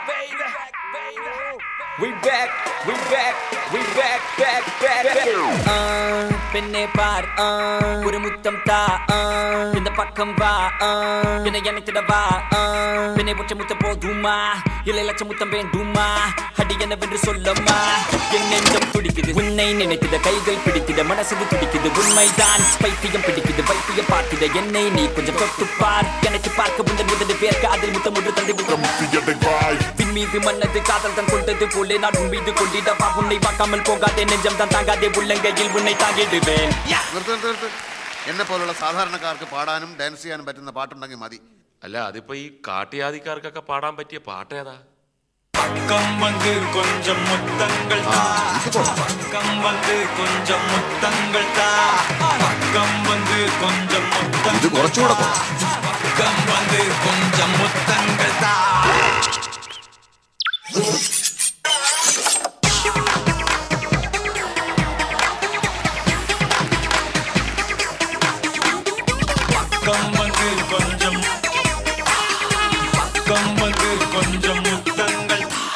We back, we back, we back, back, back, back. Uh, പെണ്ണെ പാർ uh, ഒരു മുത്തം താ uh, இந்த பக்கம் வா uh, என்னை அணைத்திட வா uh, பெண்ணை ஒற்றை முத்த போதுமா இல்லை லட்ச முத்தம் வேண்டுமா அடி என்னவென்று சொல்லம்மா என் நெஞ்சம் துடிக்குது உன்னை நினைத்திட கைகள் பிடித்திட மனசு துடிக்குது உண்மைதான் பைத்தியம் பிடிக்குது வைத்தியம் பார்த்திட என்னை நீ கொஞ்சம் தொட்டு பார் எனக்கு பார்க்க உந்தன் உதடு பேர்க்க அதில் முத்தம் ஒன்று தந்து பின் மீது மன்னது காதல் தான் கொண்டது போலே நான் உன் மீது கொண்டிடவா உன்னை பார்க்காமல் போகாதே நெஞ்சம் தான் தாங்காதே உள்ளங்கையில் உன்னை தாங்கிடுவேன் നിർത്ത് നിർത്ത് നിർത്ത് എന്നെ പോലുള്ള സാധാരണക്കാർക്ക് പാടാനും ഡാൻസ് ചെയ്യാനും പറ്റുന്ന പാട്ടുണ്ടെങ്കിൽ മതി അല്ല അതിപ്പോ ഈ കാട്ടിയാദിക്കാർക്കൊക്കെ പാടാൻ പറ്റിയ പാട്ടേതാ பக்கம் வந்து கொஞ்சம் முத்தங்கள் தா பக்கம் வந்து கொஞ்சம் முத்தங்கள் தா பக்கம் வந்து கொஞ்சம் முத்தம் ഇത് കുറച്ചുകൂടെ പോ. பக்கம் வந்து கொஞ்சம் முத்தங்கள் தா பக்கம் வந்து கொஞ்சம் பக்கம் வந்து கொஞ்சம் முத்தங்கள் தா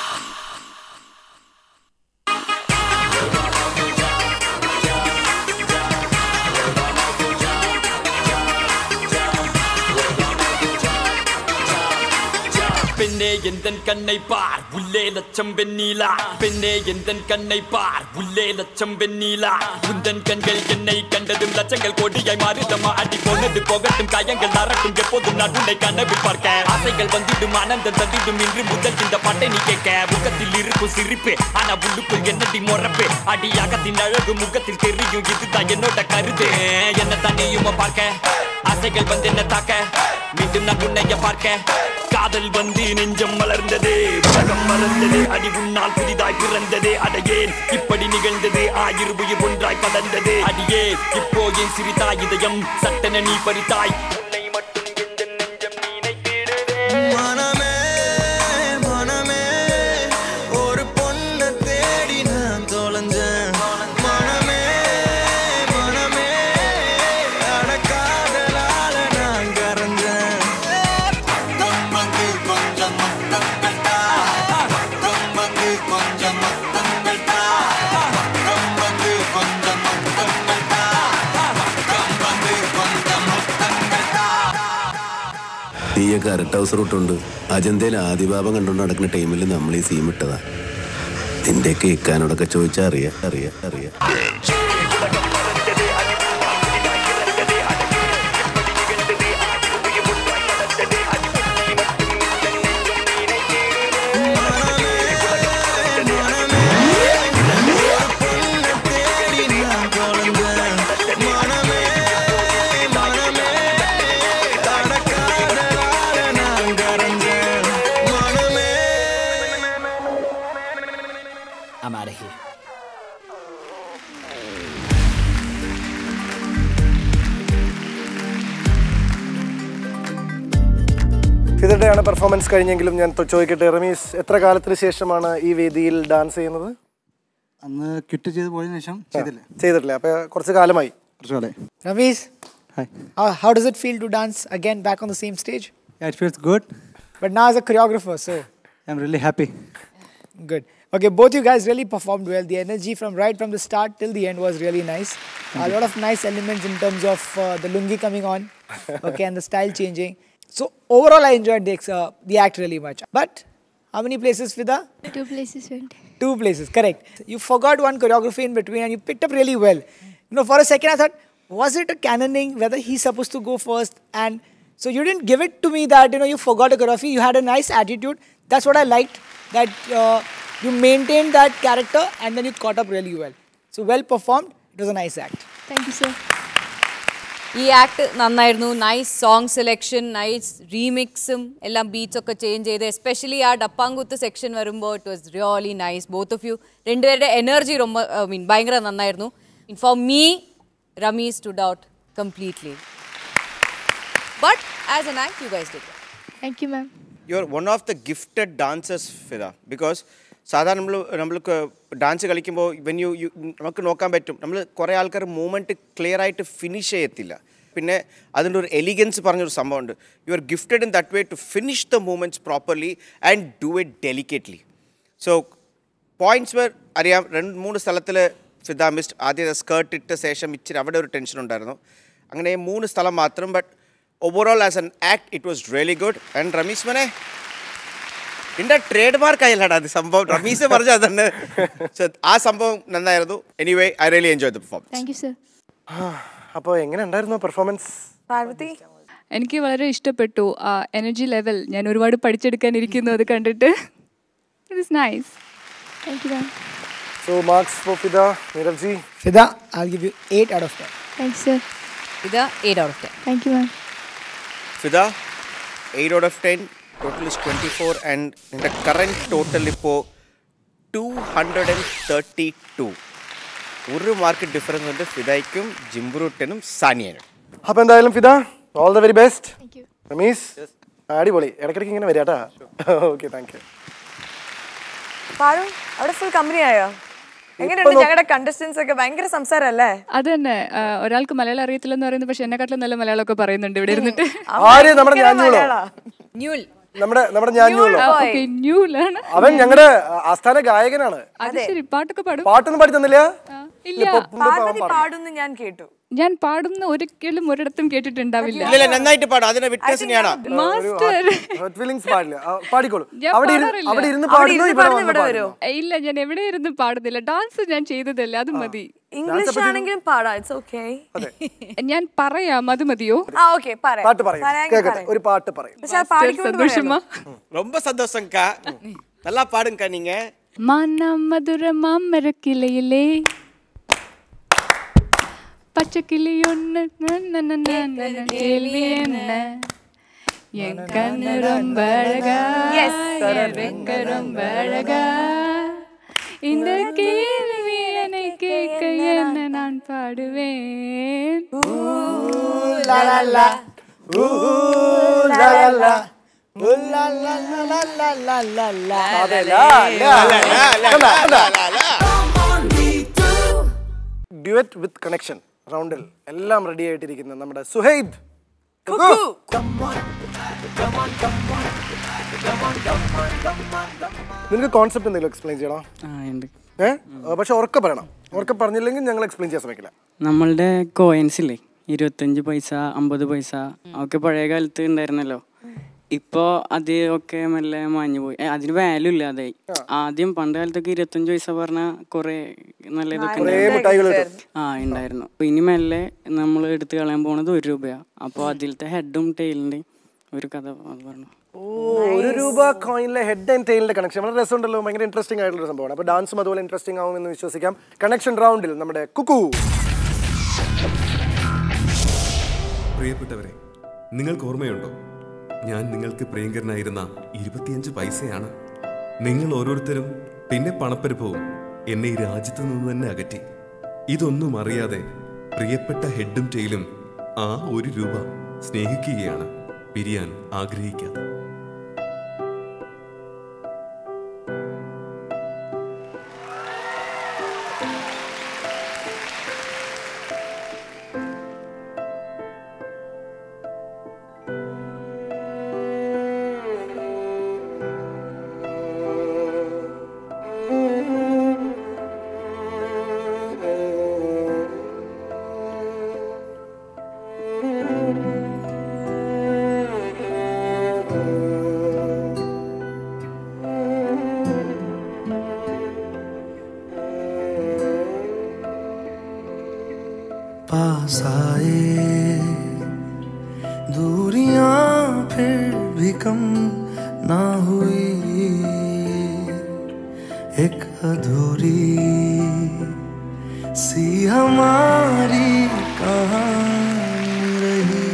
பெண்ணே எந்தன் கண்ணை பார் உள்ளே லட்சம் வெண்ணீலா பெண்ணே எந்தன் கண்ணை பார் உள்ளே லட்சம் வெண்ணீலா உந்தன் கண்கள் என்னை கண்டதும் லட்சங்கள் கோடியாய் மாறிதம்மா அடி போனது போகட்டும் காயங்கள் நரட்டும் எப்போதும் நான் உன்னை கனவில் பார்க்க ஆசைகள் வந்திடும் ஆனந்தம் தந்திடும் இன்று முதல் இந்த பாட்டை நீ கேட்க முகத்தில் இருக்கும் சிரிப்பு ஆனா உள்ளுக்குள் என்னடி முறப்பு அடியாகத்தின் அழகு முகத்தில் தெரியும் இதுதான் என்னோட கருத்து என்ன தண்ணியுமா பார்க்க ஆசைகள் வந்து என்ன தாக்க மீண்டும் நான் உன்னைய பார்க்க காதல் வந்து நெஞ்சம் மலர்ந்தது உலகம் மலர்ந்தது அடி உன்னால் புதிதாய் பிறந்தது அடையேன் இப்படி நிகழ்ந்தது ஆயிரம் உயிர் ஒன்றாய் கலந்தது அடியே இப்போ என் சிரித்தாய் இதயம் சட்டென நீ பறித்தாய் உன்னை மட்டும் எந்த நெஞ்சம் நினைத்திடுவேன் மனமே மனமே ஒரு பொண்ண தேடி நான் தொலைஞ்சேன் மனமே மனமே அடக்காதலால நான் கரைஞ்சேன் பக்கம் வந்து கொஞ்சம் முத்தங்கள் தா பக்கம் வந்து கொஞ்சம் முத்தங்கள் தா பக்கம் வந்து கொஞ்சம் முத்தங்கள் தா பக்கம் வந்து கொஞ்சம் முத்தங்கள் தா നീയൊക്കെ അരട്ട് ഹൗസ് റൂട്ടുണ്ട് അജന്തയിൽ ആദിഭാവം കണ്ടുകൊണ്ട് നടക്കുന്ന ടൈമിൽ നമ്മൾ ഈ സീം ഇട്ടതാ നിന്റെയൊക്കെ ഇക്കാനോടൊക്കെ ചോദിച്ചാൽ അറിയാം അറിയാം അറിയാം I'm out of here. ഫിദയുടെയാണ് പെർഫോമൻസ് കഴിഞ്ഞെങ്കിലും ഞാൻ തൊ- ചോദിക്കട്ടെ റമീസ് എത്ര കാലത്തിന് ശേഷമാണ് ഈ വേദിയിൽ ഡാൻസ് ചെയ്യുന്നത് അന്ന് ക്വിറ്റ് ചെയ്ത് പോയതിനു ശേഷം ചെയ്തില്ല ചെയ്തിട്ടില്ല അപ്പൊ കുറച്ച് കാലമായി കുറച്ച് കാലേ Ramesh, Hi. how, how does it feel to dance again back on the same stage? Yeah, it feels good. But now as a choreographer, so I'm really happy. good. Okay, both you guys really performed well. The energy from right from the start till the end was really nice. a lot of nice elements in terms of uh, the lungi coming on, okay, and the style changing. So overall, I enjoyed the, ex- uh, the act really much. But how many places, Fida? Two places went. Two places, correct. You forgot one choreography in between and you picked up really well. You know, for a second I thought, was it a canoning whether he's supposed to go first? And so you didn't give it to me that, you know, you forgot a choreography. You had a nice attitude. That's what I liked, that uh, you maintained that character and then you caught up really well. So well performed. It was a nice act. Thank you, sir. ഈ act നന്നായിരുന്നു nice song selection nice റീമിക്സും എല്ലാം beats ഒക്കെ change ചെയ്ത് especially ആ dappankuthu section വരുമ്പോൾ it was really nice both of you രണ്ടുപേരുടെ energy ரொம்ப ഐ മീൻ ഭയങ്കര നന്നായിരുന്നു for me Rameez to doubt completely but as an act you guys did thank you ma'am you are one of the gifted dancers Fida because സാധാരണ നമ്മൾ നമ്മൾക്ക് dance കളിക്കുമ്പോൾ when you U നമുക്ക് നോക്കാൻ പറ്റും നമ്മൾ കുറേ ആൾക്കാർ മൂവ്മെൻറ്റ് ക്ലിയർ ആയിട്ട് ഫിനിഷ് ചെയ്യത്തില്ല പിന്നെ അതിൻ്റെ ഒരു എലിഗൻസ് പറഞ്ഞൊരു സംഭവമുണ്ട് you are gifted in that way to finish the movements properly and do it delicately so points where അറിയാം രണ്ട് മൂന്ന് സ്ഥലത്തിൽ ഫിദ മിസ്റ്റ് ആദ്യം സ്കേർട്ട് ഇട്ട ശേഷം ഇച്ചിരി അവിടെ ഒരു ടെൻഷൻ ഉണ്ടായിരുന്നു അങ്ങനെ മൂന്ന് സ്ഥലം മാത്രം but overall as an act it was really good and Rameez മനെ എൻ്റെ ട്രേഡ് മാർക്ക് ആയില്ലടാ അത് സംഭവം റമീസ് പറഞ്ഞ അതന്നെ So, ആ സംഭവം നന്നായിരുന്നു anyway I really enjoy the performance thank you sir അപ്പോൾ എങ്ങനെ ഉണ്ടായിരുന്നു പെർഫോമൻസ് പാർവതി എനിക്ക് വളരെ ഇഷ്ടപ്പെട്ടു ആ എനർജി ലെവൽ ഞാൻ ഒരുപാട് പഠിച്ചെടുക്കാനിരിക്കുന്നു അത് കണ്ടിട്ട് it is nice thank you ma'am so marks for Fida Neerav ji Fida, I'll give you 8 out of 10. Thank you sir ഇത് eight out of ten thank you ma'am Fida eight out of ten total is twenty four and നിൻ്റെ current total ഇപ്പോൾ two hundred and thirty two ഒരു mark difference ഉണ്ട് ഫിദയ്ക്കും ജിംബ്രൂട്ടനും സാനിയനും അപ്പോൾ എന്തായാലും Fida all the very best Rameez അടിപൊളി ഇടയ്ക്കിടയ്ക്ക് ഇങ്ങനെ വരാട്ടാ ഓക്കെ താങ്ക് യു പാഴു അവിടെ ഫുൾ കമ്പനി ആയോ എങ്ങനെയുണ്ട് ഞങ്ങളുടെ കണ്ടസ്റ്റൻസ് ഒക്കെ ഭയങ്കര സംസാരല്ലേ അത് തന്നെ ആ, ഒരാൾക്ക് മലയാളം അറിയത്തില്ലെന്ന് പറയുന്നത് പക്ഷെ എന്നെക്കാട്ടിലും നല്ല മലയാളമൊക്കെ പറയുന്നുണ്ട് ഇവിടെ ഇരുന്നിട്ട് ആര് നമ്മുടെ ഞാഞ്ഞൂളോ ന്യൂൽ നമ്മുടെ നമ്മുടെ ഞാഞ്ഞൂളോ ഓക്കെ ന്യൂലാണ് അവൻ ഞങ്ങളുടെ ആസ്ഥാന ഗായകനാണ് അത് ശരി പാട്ടൊക്കെ പാടും പാട്ടൊന്നും പാടി തന്നില്ല ഇല്ല പാർവതി പാടുന്നു ഞാൻ കേട്ടു ഞാൻ പാടുന്ന ഒരിക്കലും ഒരിടത്തും കേട്ടിട്ടുണ്ടാവില്ല ഇല്ല ഇല്ല നന്നായിട്ട് പാടും അതിന്റെ വിറ്റ്നസ് ഞാനാ മാസ്റ്റർ ഫീലിങ്സ് പാടില്ല ആ, പാടിക്കോളൂ ഞാൻ അവിടെ ഇരു- പാടാറില്ല. അവിടെ ഇരുന്ന് പാടുന്നു ഇവിടെ വന്ന് പാടുന്നു ഏയ് ഇല്ല ഞാൻ എവിടെ ഇരുന്ന് പാടുന്നില്ല ഡാൻസ് ഞാൻ ചെയ്തതല്ല അത് മതി ഇംഗ്ലീഷ് ആണെങ്കിലും പാടാം ഇറ്റ്സ് ഓക്കെ ഞാൻ പറയാം അത് മതിയോ ആ ഓക്കെ പറയാം പാട്ട് പറയും പറയാമെങ്കിൽ കേക്കട്ടെ പറയാം. ഒരു പാട്ട് പറയും പക്ഷെ അത് പാടിക്കൊണ്ട് സന്തോഷമാ ரொம்ப சந்தோஷம்க்கா நல்லா பாடுங்கக்கா நீங்க மனம் மதுர மாமரக்கிளையிலே பச்சைக்கிளி ஒன்று கேள்வி என்ன என் கண்ணு ரொம்ப அழகா என் ரெக்க ரொம்ப அழகா இந்த கேள்வி என்னை கேட்க என்ன நான் பாடுவேன் La la la. Ooh, la la la. Ooh, la la la la la la la la. അതെ, ലാ, ലാ, കണ്ടാ, കണ്ടാ. ഡ്യുവറ്റ് വിത്ത് കണക്ഷൻ റൗണ്ടിൽ എല്ലാം റെഡി ആയിട്ടിരിക്കുന്ന നമ്മുടെ സുഹൈദ് കുക്കു. നിനക്ക് കോൺസെപ്റ്റ് എന്തെങ്കിലും എക്സ്പ്ലെയിൻ ചെയ്യണോ ഏ പക്ഷെ ഉറക്കെ പറയണം ഉറക്കെ പറഞ്ഞില്ലെങ്കിൽ ഞങ്ങൾ എക്സ്പ്ലെയിൻ ചെയ്യാൻ ശ്രമിക്കില്ല നമ്മളുടെ കോയിൻസ് ഇല്ലേ ഇരുപത്തഞ്ച് പൈസ അമ്പത് പൈസ ഒക്കെ പഴയ കാലത്ത് ഉണ്ടായിരുന്നല്ലോ ഇപ്പോ അത് ഒക്കെ മെല്ലെ മാഞ്ഞു പോയി ഏ, അതിന് വാല്യൂ ഇല്ല അതായി ആദ്യം പണ്ട് കാലത്തൊക്കെ ഇരുപത്തഞ്ച് പൈസ പറഞ്ഞ കുറെ നല്ല ഇതൊക്കെ കുറേ ഉണ്ടായിരുന്നു. മിഠായികൾ കിട്ടും. ആ ഉണ്ടായിരുന്നു അപ്പൊ ഇനി മെല്ലെ നമ്മൾ എടുത്ത് കളയാൻ പോണത് ഒരു രൂപയാ അപ്പോൾ അതിലത്തെ ഹെഡും ടെയിലിന്റെയും ഒരു കഥ അത് പറഞ്ഞു ഓ ഒരു രൂപ കോയിനിലെ ഹെഡ് ആൻഡ് ടെയിലിന്റെ കണക്ഷൻ വളരെ രസമുണ്ടല്ലോ ഭയങ്കര ഇൻട്രസ്റ്റിംഗ് ആയിട്ടുള്ള ഒരു സംഭവമാണ് അപ്പോൾ ഡാൻസും അതുപോലെ ഇൻട്രസ്റ്റിംഗ് ആവും എന്ന് വിശ്വസിക്കാം കണക്ഷൻ റൗണ്ടിൽ നമ്മുടെ കുക്കു പ്രിയപ്പെട്ടവരെ നിങ്ങൾക്ക് ഓർമ്മയുണ്ടോ ഞാൻ നിങ്ങൾക്ക് പ്രിയങ്കരനായിരുന്ന ഇരുപത്തിയഞ്ച് പൈസയാണ് നിങ്ങൾ ഓരോരുത്തരും പിന്നെ പണപ്പെരുപ്പവും എന്നെ ഈ രാജ്യത്തു നിന്ന് തന്നെ അകറ്റി ഇതൊന്നും അറിയാതെ പ്രിയപ്പെട്ട ഹെഡും ടെയിലും ആ ഒരു രൂപ സ്നേഹിക്കുകയാണ് പിരിയാൻ ആഗ്രഹിക്കാതെ पास आए दूरियां फिर भी कम ना हुई एक अधूरी सी हमारी कहानी रही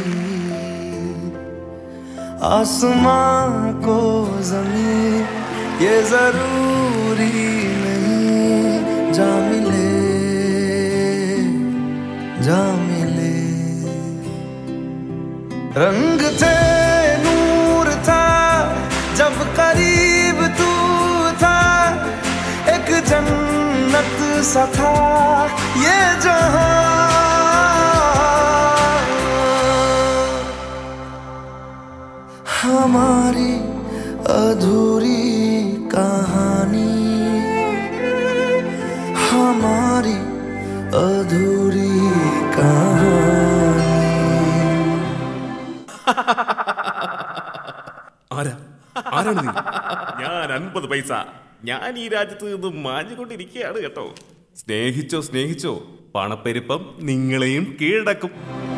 आसमां को जमीन ये जरूरी नहीं जा मिले जा मिले रंग थे नूर था जब करीब तू था एक जन्नत सा था ये जहां हमारी अधूरी कहानी हमारी अधूरी कहानी ആരാ ആരാണ് നീ ഞാൻ അൻപത് പൈസ ഞാൻ ഈ രാജ്യത്ത് നിന്ന് മാഞ്ഞുകൊണ്ടിരിക്കുകയാണ് കേട്ടോ സ്നേഹിച്ചോ സ്നേഹിച്ചോ പണപ്പെരുപ്പം നിങ്ങളെയും കീഴടക്കും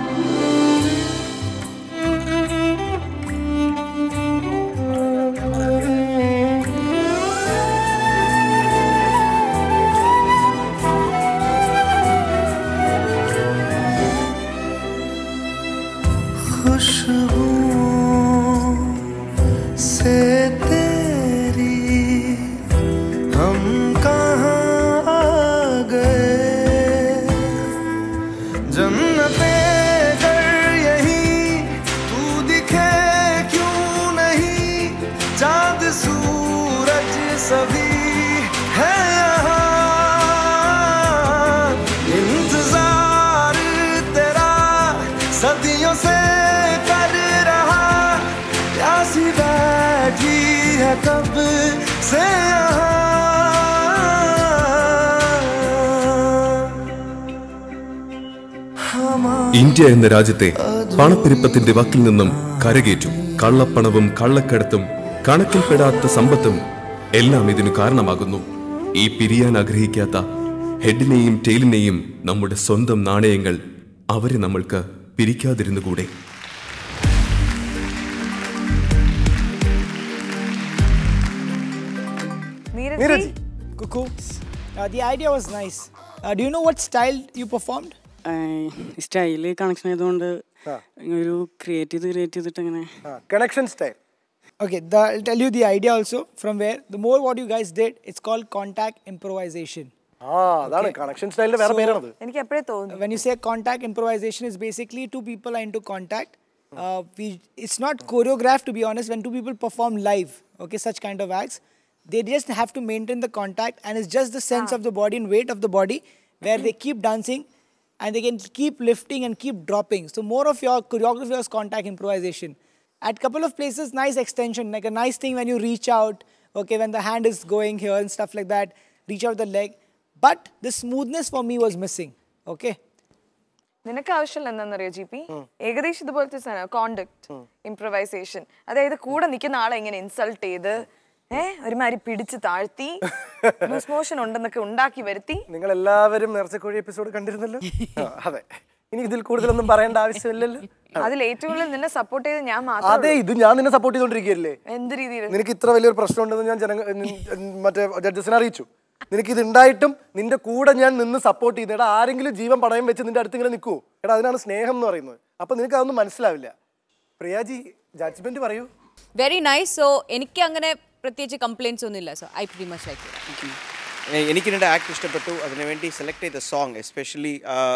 खुशबुओं से तेरी हम कहाँ आ गए जन्नते कर यही तू दिखे क्यों नहीं चांद सूरज सभी है यहाँ इंतजार तेरा सदियों से कर रहा प्यासी बैठी है कब से यहाँ ഇന്ത്യ എന്ന രാജ്യത്തെ പണപ്പെരുപ്പത്തിന്റെ വക്കിൽ നിന്നും കരകയറ്റും കള്ളപ്പണവും കള്ളക്കടത്തും കണക്കിൽപ്പെടാത്ത സമ്പത്തും എല്ലാം ഇതിനു കാരണമാകുന്നു ഈ പിരിയാൻ ആഗ്രഹിക്കാത്ത ഹെഡിനെയും ടെയിലിനെയും നമ്മുടെ സ്വന്തം നാണയങ്ങൾ അവരെ നമ്മൾക്ക് പിരിക്കാതിരുന്നുകൂടെ Neeraj Cuckoo. Uh, the idea was nice. Uh, do you know what style you performed? Style connection ആയതുകൊണ്ട് ഒരു ക്രിയേറ്റ് ചെയ്ത് ക്രിയേറ്റ് ചെയ്തിട്ട് അങ്ങനെ connection style Okay, the, I'll tell you the idea also from where the more what you guys did, it's called contact improvisation. ആ അതാണ് connection സ്റ്റൈലിന്റെ വേറെ പേരാണത് എനിക്ക് എപ്പോഴേ തോന്നുന്നു When you say contact improvisation, is basically two people are into contact. Uh, we, it's not choreographed to be honest. When two people perform live, okay, such kind of acts, they just have to maintain the contact, and it's just the sense of the body and weight of the body where they keep dancing, and they can keep lifting and keep dropping. So more of your choreography was contact improvisation. At couple of places, nice extension, like a nice thing when you reach out, okay, when the hand is going here and stuff like that, reach out the leg. But the smoothness for me was missing, okay. നിനക്ക് ആവശ്യമില്ല എന്താണെന്നറിയോ G P ഏകദേശം ഇതുപോലത്തെ സാധനം conduct improvisation അതായത് കൂടെ നിൽക്കുന്ന ആളെ ഇങ്ങനെ ഇൻസൾട്ട് ചെയ്ത് ഏഹ് ഒരുമാതിരി പിടിച്ച് താഴ്ത്തി ലൂസ് മോഷൻ ഉണ്ടെന്നൊക്കെ ഉണ്ടാക്കി വരുത്തി നിങ്ങൾ എല്ലാവരും നേർച്ചക്കോഴി എപ്പിസോഡ് കണ്ടിരുന്നല്ലോ ആ, അതെ ഇനി ഇതിൽ കൂടുതലൊന്നും പറയേണ്ട ആവശ്യമില്ലല്ലോ അതിൽ ഏറ്റവും കൂടുതൽ നിന്നെ സപ്പോർട്ട് ചെയ്ത് ഞാൻ മാത്രം അതെ ഇത് ഞാൻ നിന്നെ സപ്പോർട്ട് ചെയ്തോണ്ടിരിക്കുകയല്ലേ എന്ത് രീതിയിൽ നിനക്ക് ഇത്ര വലിയൊരു പ്രശ്നം ഉണ്ടെന്ന് ഞാൻ ജനങ്ങ നിൻ- മറ്റേ ജഡ്ജസിനെ അറിയിച്ചു നിനക്ക് ഇത് ഉണ്ടായിട്ടും നിന്റെ കൂടെ ഞാൻ നിന്ന് സപ്പോർട്ട് ചെയ്ത് എടാ ആരെങ്കിലും ജീവൻ പണയം വെച്ച് നിന്റെ അടുത്ത് ഇങ്ങനെ നിൽക്കൂ എടാ അതിനാണ് സ്നേഹം എന്ന് പറയുന്നത് അപ്പൊ നിനക്ക് അതൊന്നും മനസ്സിലാവില്ല പ്രിയാജി ജഡ്ജ്മെന്റ് പറയൂ വെരി നൈസ് സോ എനിക്ക് അങ്ങനെ പ്രത്യേകിച്ച് കംപ്ലൈൻസ് ഒന്നുമില്ല so I pretty much like എ- എനിക്ക് എൻ്റെ ആക്ട് ഇഷ്ടപ്പെട്ടു അതിനുവേണ്ടി സെലക്ട് ചെയ്ത song especially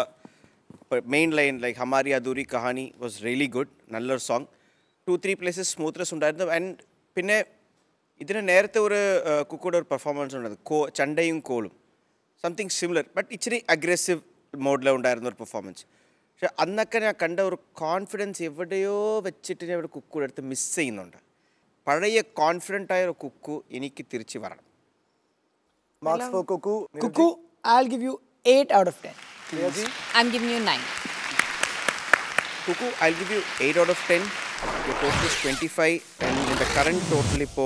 main line like Hamari Adhuri Kahani was really good നല്ലൊരു song two three places smoothness ഉണ്ടായിരുന്നു ആൻഡ് പിന്നെ ഇതിന് നേരത്തെ ഒരു കുക്കുടെ ഒരു പെർഫോമൻസ് ഉണ്ടായിരുന്നു കോ ചണ്ടയും കോളും സംതിങ് സിമിലർ ബട്ട് ഇച്ചിരി അഗ്രസീവ് മോഡിൽ ഉണ്ടായിരുന്ന ഒരു പെർഫോമൻസ് പക്ഷെ അന്നൊക്കെ ഞാൻ കണ്ട ഒരു കോൺഫിഡൻസ് എവിടെയോ വെച്ചിട്ട് ഞാൻ ഇവിടെ കുക്കുടെ അടുത്ത് മിസ് ചെയ്യുന്നുണ്ട് പഴയ കോൺഫിഡൻ്റ് ആയ ഒരു കുക്കു എനിക്ക് തിരിച്ച് വരണം marks for Kukku Cuckoo, I'll give you 8 out of 10. I am giving you nine Kuku, I'll give you 8 out of 10. Your total is 25 and in the current total ഇപ്പോൾ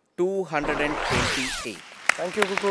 228. Thank you, Kuku.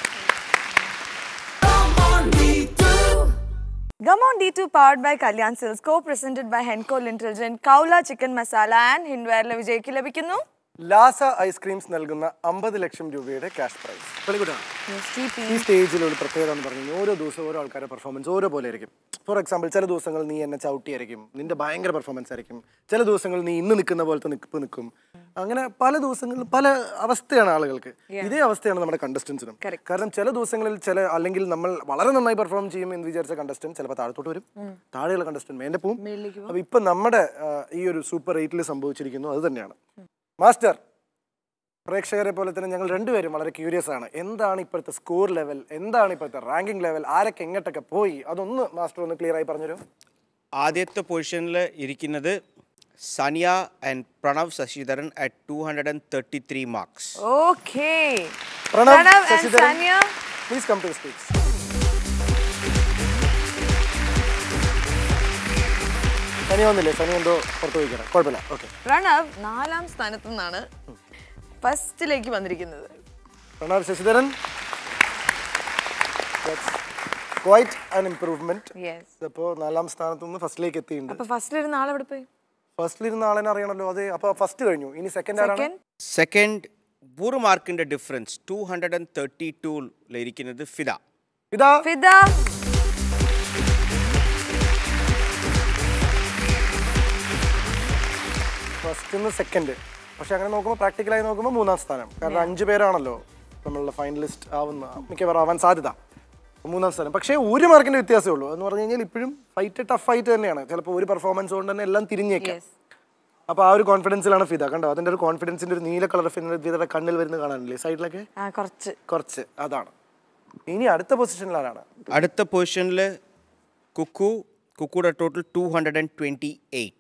Gamon D2 powered by Kalyan Silks, co-presented by Henko Intelligent, Kaula Chicken Masala and Hindware വിജയ്ക്ക് ലഭിക്കുന്നു Lhasa ice creams നൽകുന്ന അമ്പത് ലക്ഷം രൂപയുടെ cash prize വെളിക്കൂട്ടാണ് ഈ സ്റ്റേജിൽ ഒരു പ്രത്യേകത എന്ന് പറഞ്ഞു കഴിഞ്ഞാൽ ഓരോ ദിവസവും ഓരോ ആൾക്കാരുടെ പെർഫോമൻസ് ഓരോ പോലെ ആയിരിക്കും ഫോർ എക്സാമ്പിൾ ചില ദിവസങ്ങൾ നീ എന്നെ ചവിട്ടിയായിരിക്കും നിന്റെ ഭയങ്കര പെർഫോമൻസ് ആയിരിക്കും ചില ദിവസങ്ങൾ നീ ഇന്ന് നിൽക്കുന്ന പോലത്തെ നിൽപ്പ് നിൽക്കും അങ്ങനെ പല ദിവസങ്ങളിൽ പല അവസ്ഥയാണ് ആളുകൾക്ക് ഇതേ അവസ്ഥയാണ് നമ്മുടെ കണ്ടസ്റ്റൻസിനും കാരണം ചില ദിവസങ്ങളിൽ ചില അല്ലെങ്കിൽ നമ്മൾ വളരെ നന്നായി പെർഫോം ചെയ്യും എന്ന് വിചാരിച്ച കണ്ടസ്റ്റന്റ് ചിലപ്പോൾ താഴത്തോട്ട് വരും താഴെയുള്ള കണ്ടസ്റ്റന്റ് മേലെ പോവും അപ്പൊ ഇപ്പൊ നമ്മുടെ ആ, ഈ ഒരു സൂപ്പർ എയ്റ്റിൽ സംഭവിച്ചിരിക്കുന്നു അത് തന്നെയാണ് മാസ്റ്റർ പ്രേക്ഷകരെ പോലെ തന്നെ ഞങ്ങൾ രണ്ടുപേരും വളരെ ക്യൂരിയസ് ആണ് എന്താണ് ഇപ്പോഴത്തെ സ്കോർ ലെവൽ എന്താണ് ഇപ്പോഴത്തെ റാങ്കിംഗ് ലെവൽ ആരൊക്കെ എങ്ങോട്ടൊക്കെ പോയി അതൊന്ന് മാസ്റ്റർ ഒന്ന് ക്ലിയർ ആയി പറഞ്ഞുതരും ആദ്യത്തെ പൊസിഷനിൽ ഇരിക്കുന്നത് Saniya and Pranav Sasidharan at two hundred and thirty three marks okay Pranav Pranav and Sasidharan Saniya please come to speech Sani വന്നില്ലേ സനി എന്തോ പുറത്ത് പോയിക്കണം കുഴപ്പമില്ല ഓക്കെ പ്രണവ് നാലാം സ്ഥാനത്തു നിന്നാണ് ഫസ്റ്റിലേക്ക് വന്നിരിക്കുന്നത് Pranav Sasidharan quite an improvement yes ഇപ്പോൾ നാലാം സ്ഥാനത്ത് നിന്ന് ഫസ്റ്റിലേക്ക് എത്തിയിട്ടുണ്ട് അപ്പൊ ഫസ്റ്റിലിരുന്ന ആളെവിടെ പോയി ഫസ്റ്റിലിരുന്ന ആളെന്നെ അറിയണല്ലോ അതെ അപ്പൊ ഫസ്റ്റ് കഴിഞ്ഞു ഇനി സെക്കൻഡ് ആരാണ് സെക്കൻഡ് സെക്കൻഡ് ഒരു മാർക്കിന്റെ difference two hundred and thirty ടൂലിരിക്കുന്നത് ഫിദ ഇതാ ഫിദ ഫസ്റ്റ് നിന്ന് സെക്കൻഡ് പക്ഷെ അങ്ങനെ നോക്കുമ്പോൾ പ്രാക്ടിക്കലായി നോക്കുമ്പോൾ മൂന്നാം സ്ഥാനം കാരണം അഞ്ച് പേരാണല്ലോ നമ്മളുടെ ഫൈനലിസ്റ്റ് ആവുന്ന മിക്കവാറും ആവാൻ സാധ്യത മൂന്നാം സ്ഥാനം പക്ഷേ ഒരു മാർക്കിന്റെ വ്യത്യാസമേ ഉള്ളൂ എന്ന് പറഞ്ഞു കഴിഞ്ഞാൽ ഇപ്പോഴും ഫൈറ്റ് ടഫ് ഫൈറ്റ് തന്നെയാണ് ചിലപ്പോൾ ഒരു പെർഫോമൻസ് കൊണ്ട് തന്നെ എല്ലാം തിരിഞ്ഞേക്കാം അപ്പോൾ ആ ഒരു കോൺഫിഡൻസിലാണ് ഫിദ കണ്ടോ അതിന്റെ ഒരു കോൺഫിഡൻസിന്റെ ഒരു നീല കളർ ഫിദയുടെ കണ്ണിൽ വരുന്ന കാണാനില്ലേ സൈഡിലൊക്കെ ആ കുറച്ച് കുറച്ച് അതാണ് ഇനി അടുത്ത പൊസിഷനിൽ ആരാണ് അടുത്ത പൊസിഷനിൽ കുക്കു കുക്കുയുടെ total two hundred and twenty eight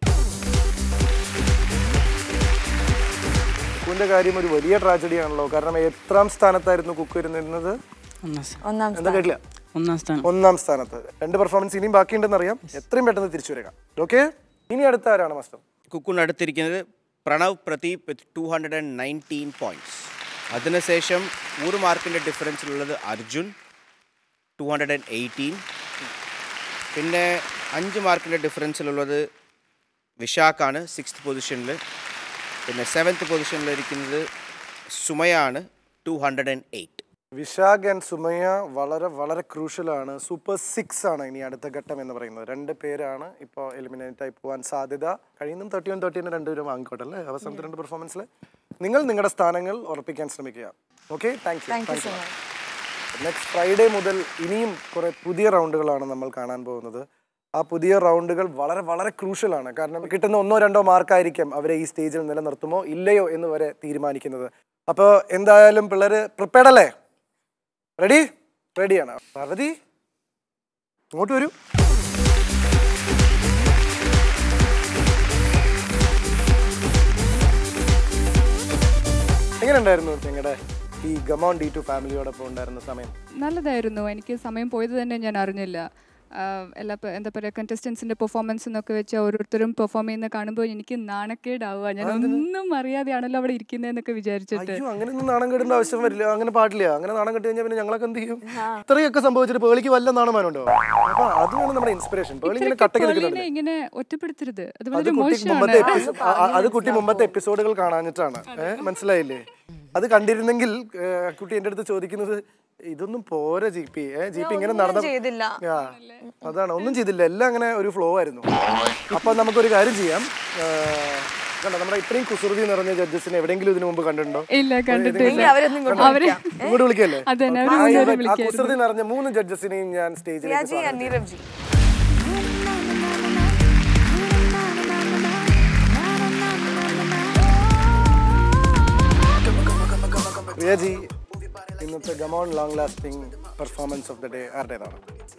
കുക്കുവിന്റെ കാര്യം ഒരു വലിയ ട്രാജഡി ആണല്ലോ കാരണം എത്രാം സ്ഥാനത്തായിരുന്നു കുക്കു ഇരുന്നിരുന്നത് ഒന്നാം സ്ഥാനം ഒന്നാം എന്താ കേട്ടില്ല ഒന്നാം സ്ഥാനം ഒന്നാം സ്ഥാനത്ത് രണ്ട് പെർഫോമൻസ് ഇനിയും ബാക്കിയുണ്ടെന്ന് അറിയാം എത്രയും പെട്ടെന്ന് തിരിച്ചു വരിക ഓക്കെ ഇനി അടുത്ത ആരാണ് മാസ്റ്റർ കുക്കുവിന് അടുത്തിരിക്കുന്നത് Pranav Pradeep with two hundred and nineteen points അതിനുശേഷം ഒരു മാർക്കിൻ്റെ ഡിഫറൻസിലുള്ളത് Arjun two hundred and eighteen പിന്നെ അഞ്ച് മാർക്കിൻ്റെ ഡിഫറൻസിലുള്ളത് വിശാഖാണ് സിക്സ്ത് പൊസിഷനിൽ പിന്നെ സെവൻത്ത് പൊസിഷനിലിരിക്കുന്നത് സുമയാണ് two hundred and eight Vishakh and Sumayya വളരെ വളരെ ക്രൂഷ്യലാണ് സൂപ്പർ സിക്സ് ആണ് ഇനി അടുത്ത ഘട്ടം എന്ന് പറയുന്നത് രണ്ട് പേരാണ് ഇപ്പോൾ എലിമിനേറ്റ് ആയി പോകാൻ സാധ്യത കഴിയുന്നതും തേർട്ടി വൺ തേർട്ടി രണ്ടുപേരും വാങ്ങിക്കോട്ടെ അല്ലേ അവസാനത്തെ രണ്ട് പെർഫോമൻസിൽ നിങ്ങൾ നിങ്ങളുടെ സ്ഥാനങ്ങൾ ഉറപ്പിക്കാൻ ശ്രമിക്കുക okay thank you thank you so thank much next Friday മുതൽ ഇനിയും കുറെ പുതിയ റൗണ്ടുകളാണ് നമ്മൾ കാണാൻ പോകുന്നത് ആ പുതിയ റൗണ്ടുകൾ വളരെ വളരെ ക്രൂഷ്യലാണ് കാരണം കിട്ടുന്ന ഒന്നോ രണ്ടോ മാർക്കായിരിക്കും അവരെ ഈ സ്റ്റേജിൽ നിലനിർത്തുമോ ഇല്ലയോ എന്ന് വരെ തീരുമാനിക്കുന്നത് അപ്പോൾ എന്തായാലും പിള്ളേർ പ്രിപ്പയർഡ് അല്ലേ റെഡി റെഡിയാണ് പാർവതി ഇങ്ങോട്ട് വരൂ എങ്ങനെ ഉണ്ടായിരുന്നു നിങ്ങളുടെ ഈ ഗമോൺ ഡി ടു ഫാമിലിയോടൊപ്പം ഉണ്ടായിരുന്ന സമയം നല്ലതായിരുന്നു എനിക്ക് സമയം പോയത് തന്നെ ഞാൻ അറിഞ്ഞില്ല ആഹ് എല്ലാ പ- എന്താ പറയുക കണ്ടസ്റ്റൻസിന്റെ പെർഫോമൻസ് എന്നൊക്കെ വെച്ച് ഓരോരുത്തരും പെർഫോം ചെയ്യുന്ന കാണുമ്പോൾ എനിക്ക് നാണക്കേടാവുക ഞാൻ ഒന്നും അറിയാതെയാണല്ലോ അവിടെ ഇരിക്കുന്നതെന്നൊക്കെ വിചാരിച്ചിട്ട് അയ്യോ അങ്ങനെയൊന്നും നാണം കെടേണ്ട ആവശ്യം വരില്ല അങ്ങനെ പാടില്ല അങ്ങനെ നാണം കെട്ടി കഴിഞ്ഞാൽ പിന്നെ ഞങ്ങളൊക്കെ എന്ത് ചെയ്യും ഇത്രയൊക്കെ സംഭവിച്ചിട്ട് പേളിക്ക് വല്ല നാണമാനുണ്ടോ അപ്പൊ അത് വേണം നമ്മുടെ ഇൻസ്പിറേഷൻ പേളി ഇങ്ങനെ ഇത്രയ്ക്ക് കട്ടക്ക് പേളിനെ നിൽക്കുന്നുണ്ട് ഇങ്ങനെ ഒറ്റപ്പെടുത്തരുത് അത് അത് വളരെ കുട്ടി മോശമാണ് മുമ്പത്തെ എപ്പിസോ- ആ- ആ- അത് കുട്ടി മുമ്പത്തെ എപ്പിസോഡുകൾ കാണാഞ്ഞിട്ടാണ് ഏഹ് മനസ്സിലായില്ലേ അത് കണ്ടിരുന്നെങ്കിൽ ഏഹ്, കുട്ടി എന്റെ അടുത്ത് ചോദിക്കുന്നത് ഇതൊന്നും പോരാ ജി പി ഏഹ് ജി പി ഇങ്ങനെ നടന്ന ചെയ്തില്ല ആ, അതാണ് ഒന്നും ചെയ്തില്ല എല്ലാം അങ്ങനെ ഒരു ഫ്ലോ ആയിരുന്നു അപ്പൊ നമുക്കൊരു കാര്യം ചെയ്യാം ഏഹ്, കണ്ടോ നമ്മുടെ ഇത്രയും കുസൃതി നിറഞ്ഞ ജഡ്ജസിനെ എവിടെയെങ്കിലും ഇതിനു മുമ്പ് കണ്ടിട്ടുണ്ടോ ഇല്ല, കണ്ടിട്ടില്ല. ഏതെങ്കിലും- ഇനി അവരൊന്നും ഇങ്ങോട്ട് കണ്ടോ? വിളിക്കാം. ഇങ്ങോട്ട് വിളിക്കല്ലേ അത് തന്നെ, Okay. അവര് ആ, മൂന്നുപേരെ ആ വിളിക്കായിരുന്നു. കുസൃതി നിറഞ്ഞ മൂന്ന് ജഡ്ജസിനെയും ഞാൻ സ്റ്റേജിലേക്ക് റിയാജി സ്വാഗതം and ചെയ്യാം. നീരവ് ജി റിയാജി ഇന്നത്തെ ഗമോൺ long lasting performance of the day ആരുടേതാണ്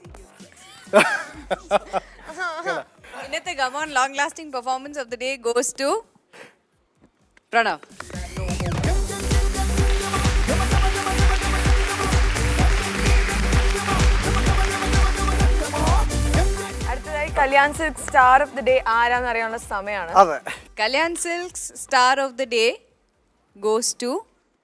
ഇന്നത്തെ ഗമോൺ long lasting performance of the day goes to Pranav അടുത്തതായി Kalyan silk star of the day ആരാന്ന് അറിയാനുള്ള സമയമാണ് അതെ Kalyan silks star of the day goes to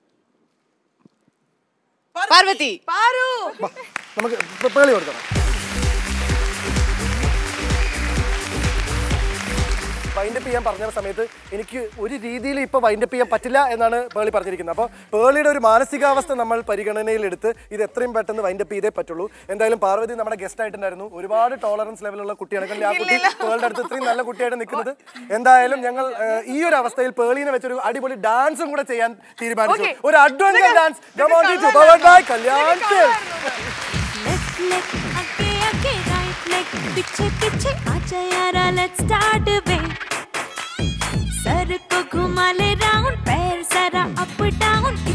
Parvathi Paru നമുക്ക് ഇപ്പൊ പേളി കൊടുക്കണം വൈൻഡപ്പ് ചെയ്യാൻ പറഞ്ഞ സമയത്ത് എനിക്ക് ഒരു രീതിയിൽ ഇപ്പോൾ വൈൻഡപ്പ് ചെയ്യാൻ പറ്റില്ല എന്നാണ് പേളി പറഞ്ഞിരിക്കുന്നത് അപ്പോൾ പേളിയുടെ ഒരു മാനസികാവസ്ഥ നമ്മൾ പരിഗണനയിലെടുത്ത് ഇത് എത്രയും പെട്ടെന്ന് വൈൻഡപ്പ് ചെയ്തേ പറ്റുള്ളൂ എന്തായാലും പാർവതി നമ്മുടെ ഗസ്റ്റ് ആയിട്ടുണ്ടായിരുന്നു ഒരുപാട് ടോളറൻസ് ലെവലുള്ള കുട്ടിയാണ് കണ്ടില്ലേ? ആ കുട്ടി പേളുടെ അടുത്ത് ഇത്രയും നല്ല കുട്ടിയായിട്ട് നിൽക്കുന്നത് എന്തായാലും ഞങ്ങൾ ഏഹ്, ഈ ഒരു അവസ്ഥയിൽ പേളിനെ വെച്ചൊരു അടിപൊളി ഡാൻസും കൂടെ ചെയ്യാൻ തീരുമാനിച്ചു Okay. ഒരു adventure dance Kalyan left leg आगे आगे राइट लेग पीछे पीछे आजा यारा लेट्स स्टार्ट वे सर को घुमा ले राउंड पैर जरा अप डाउन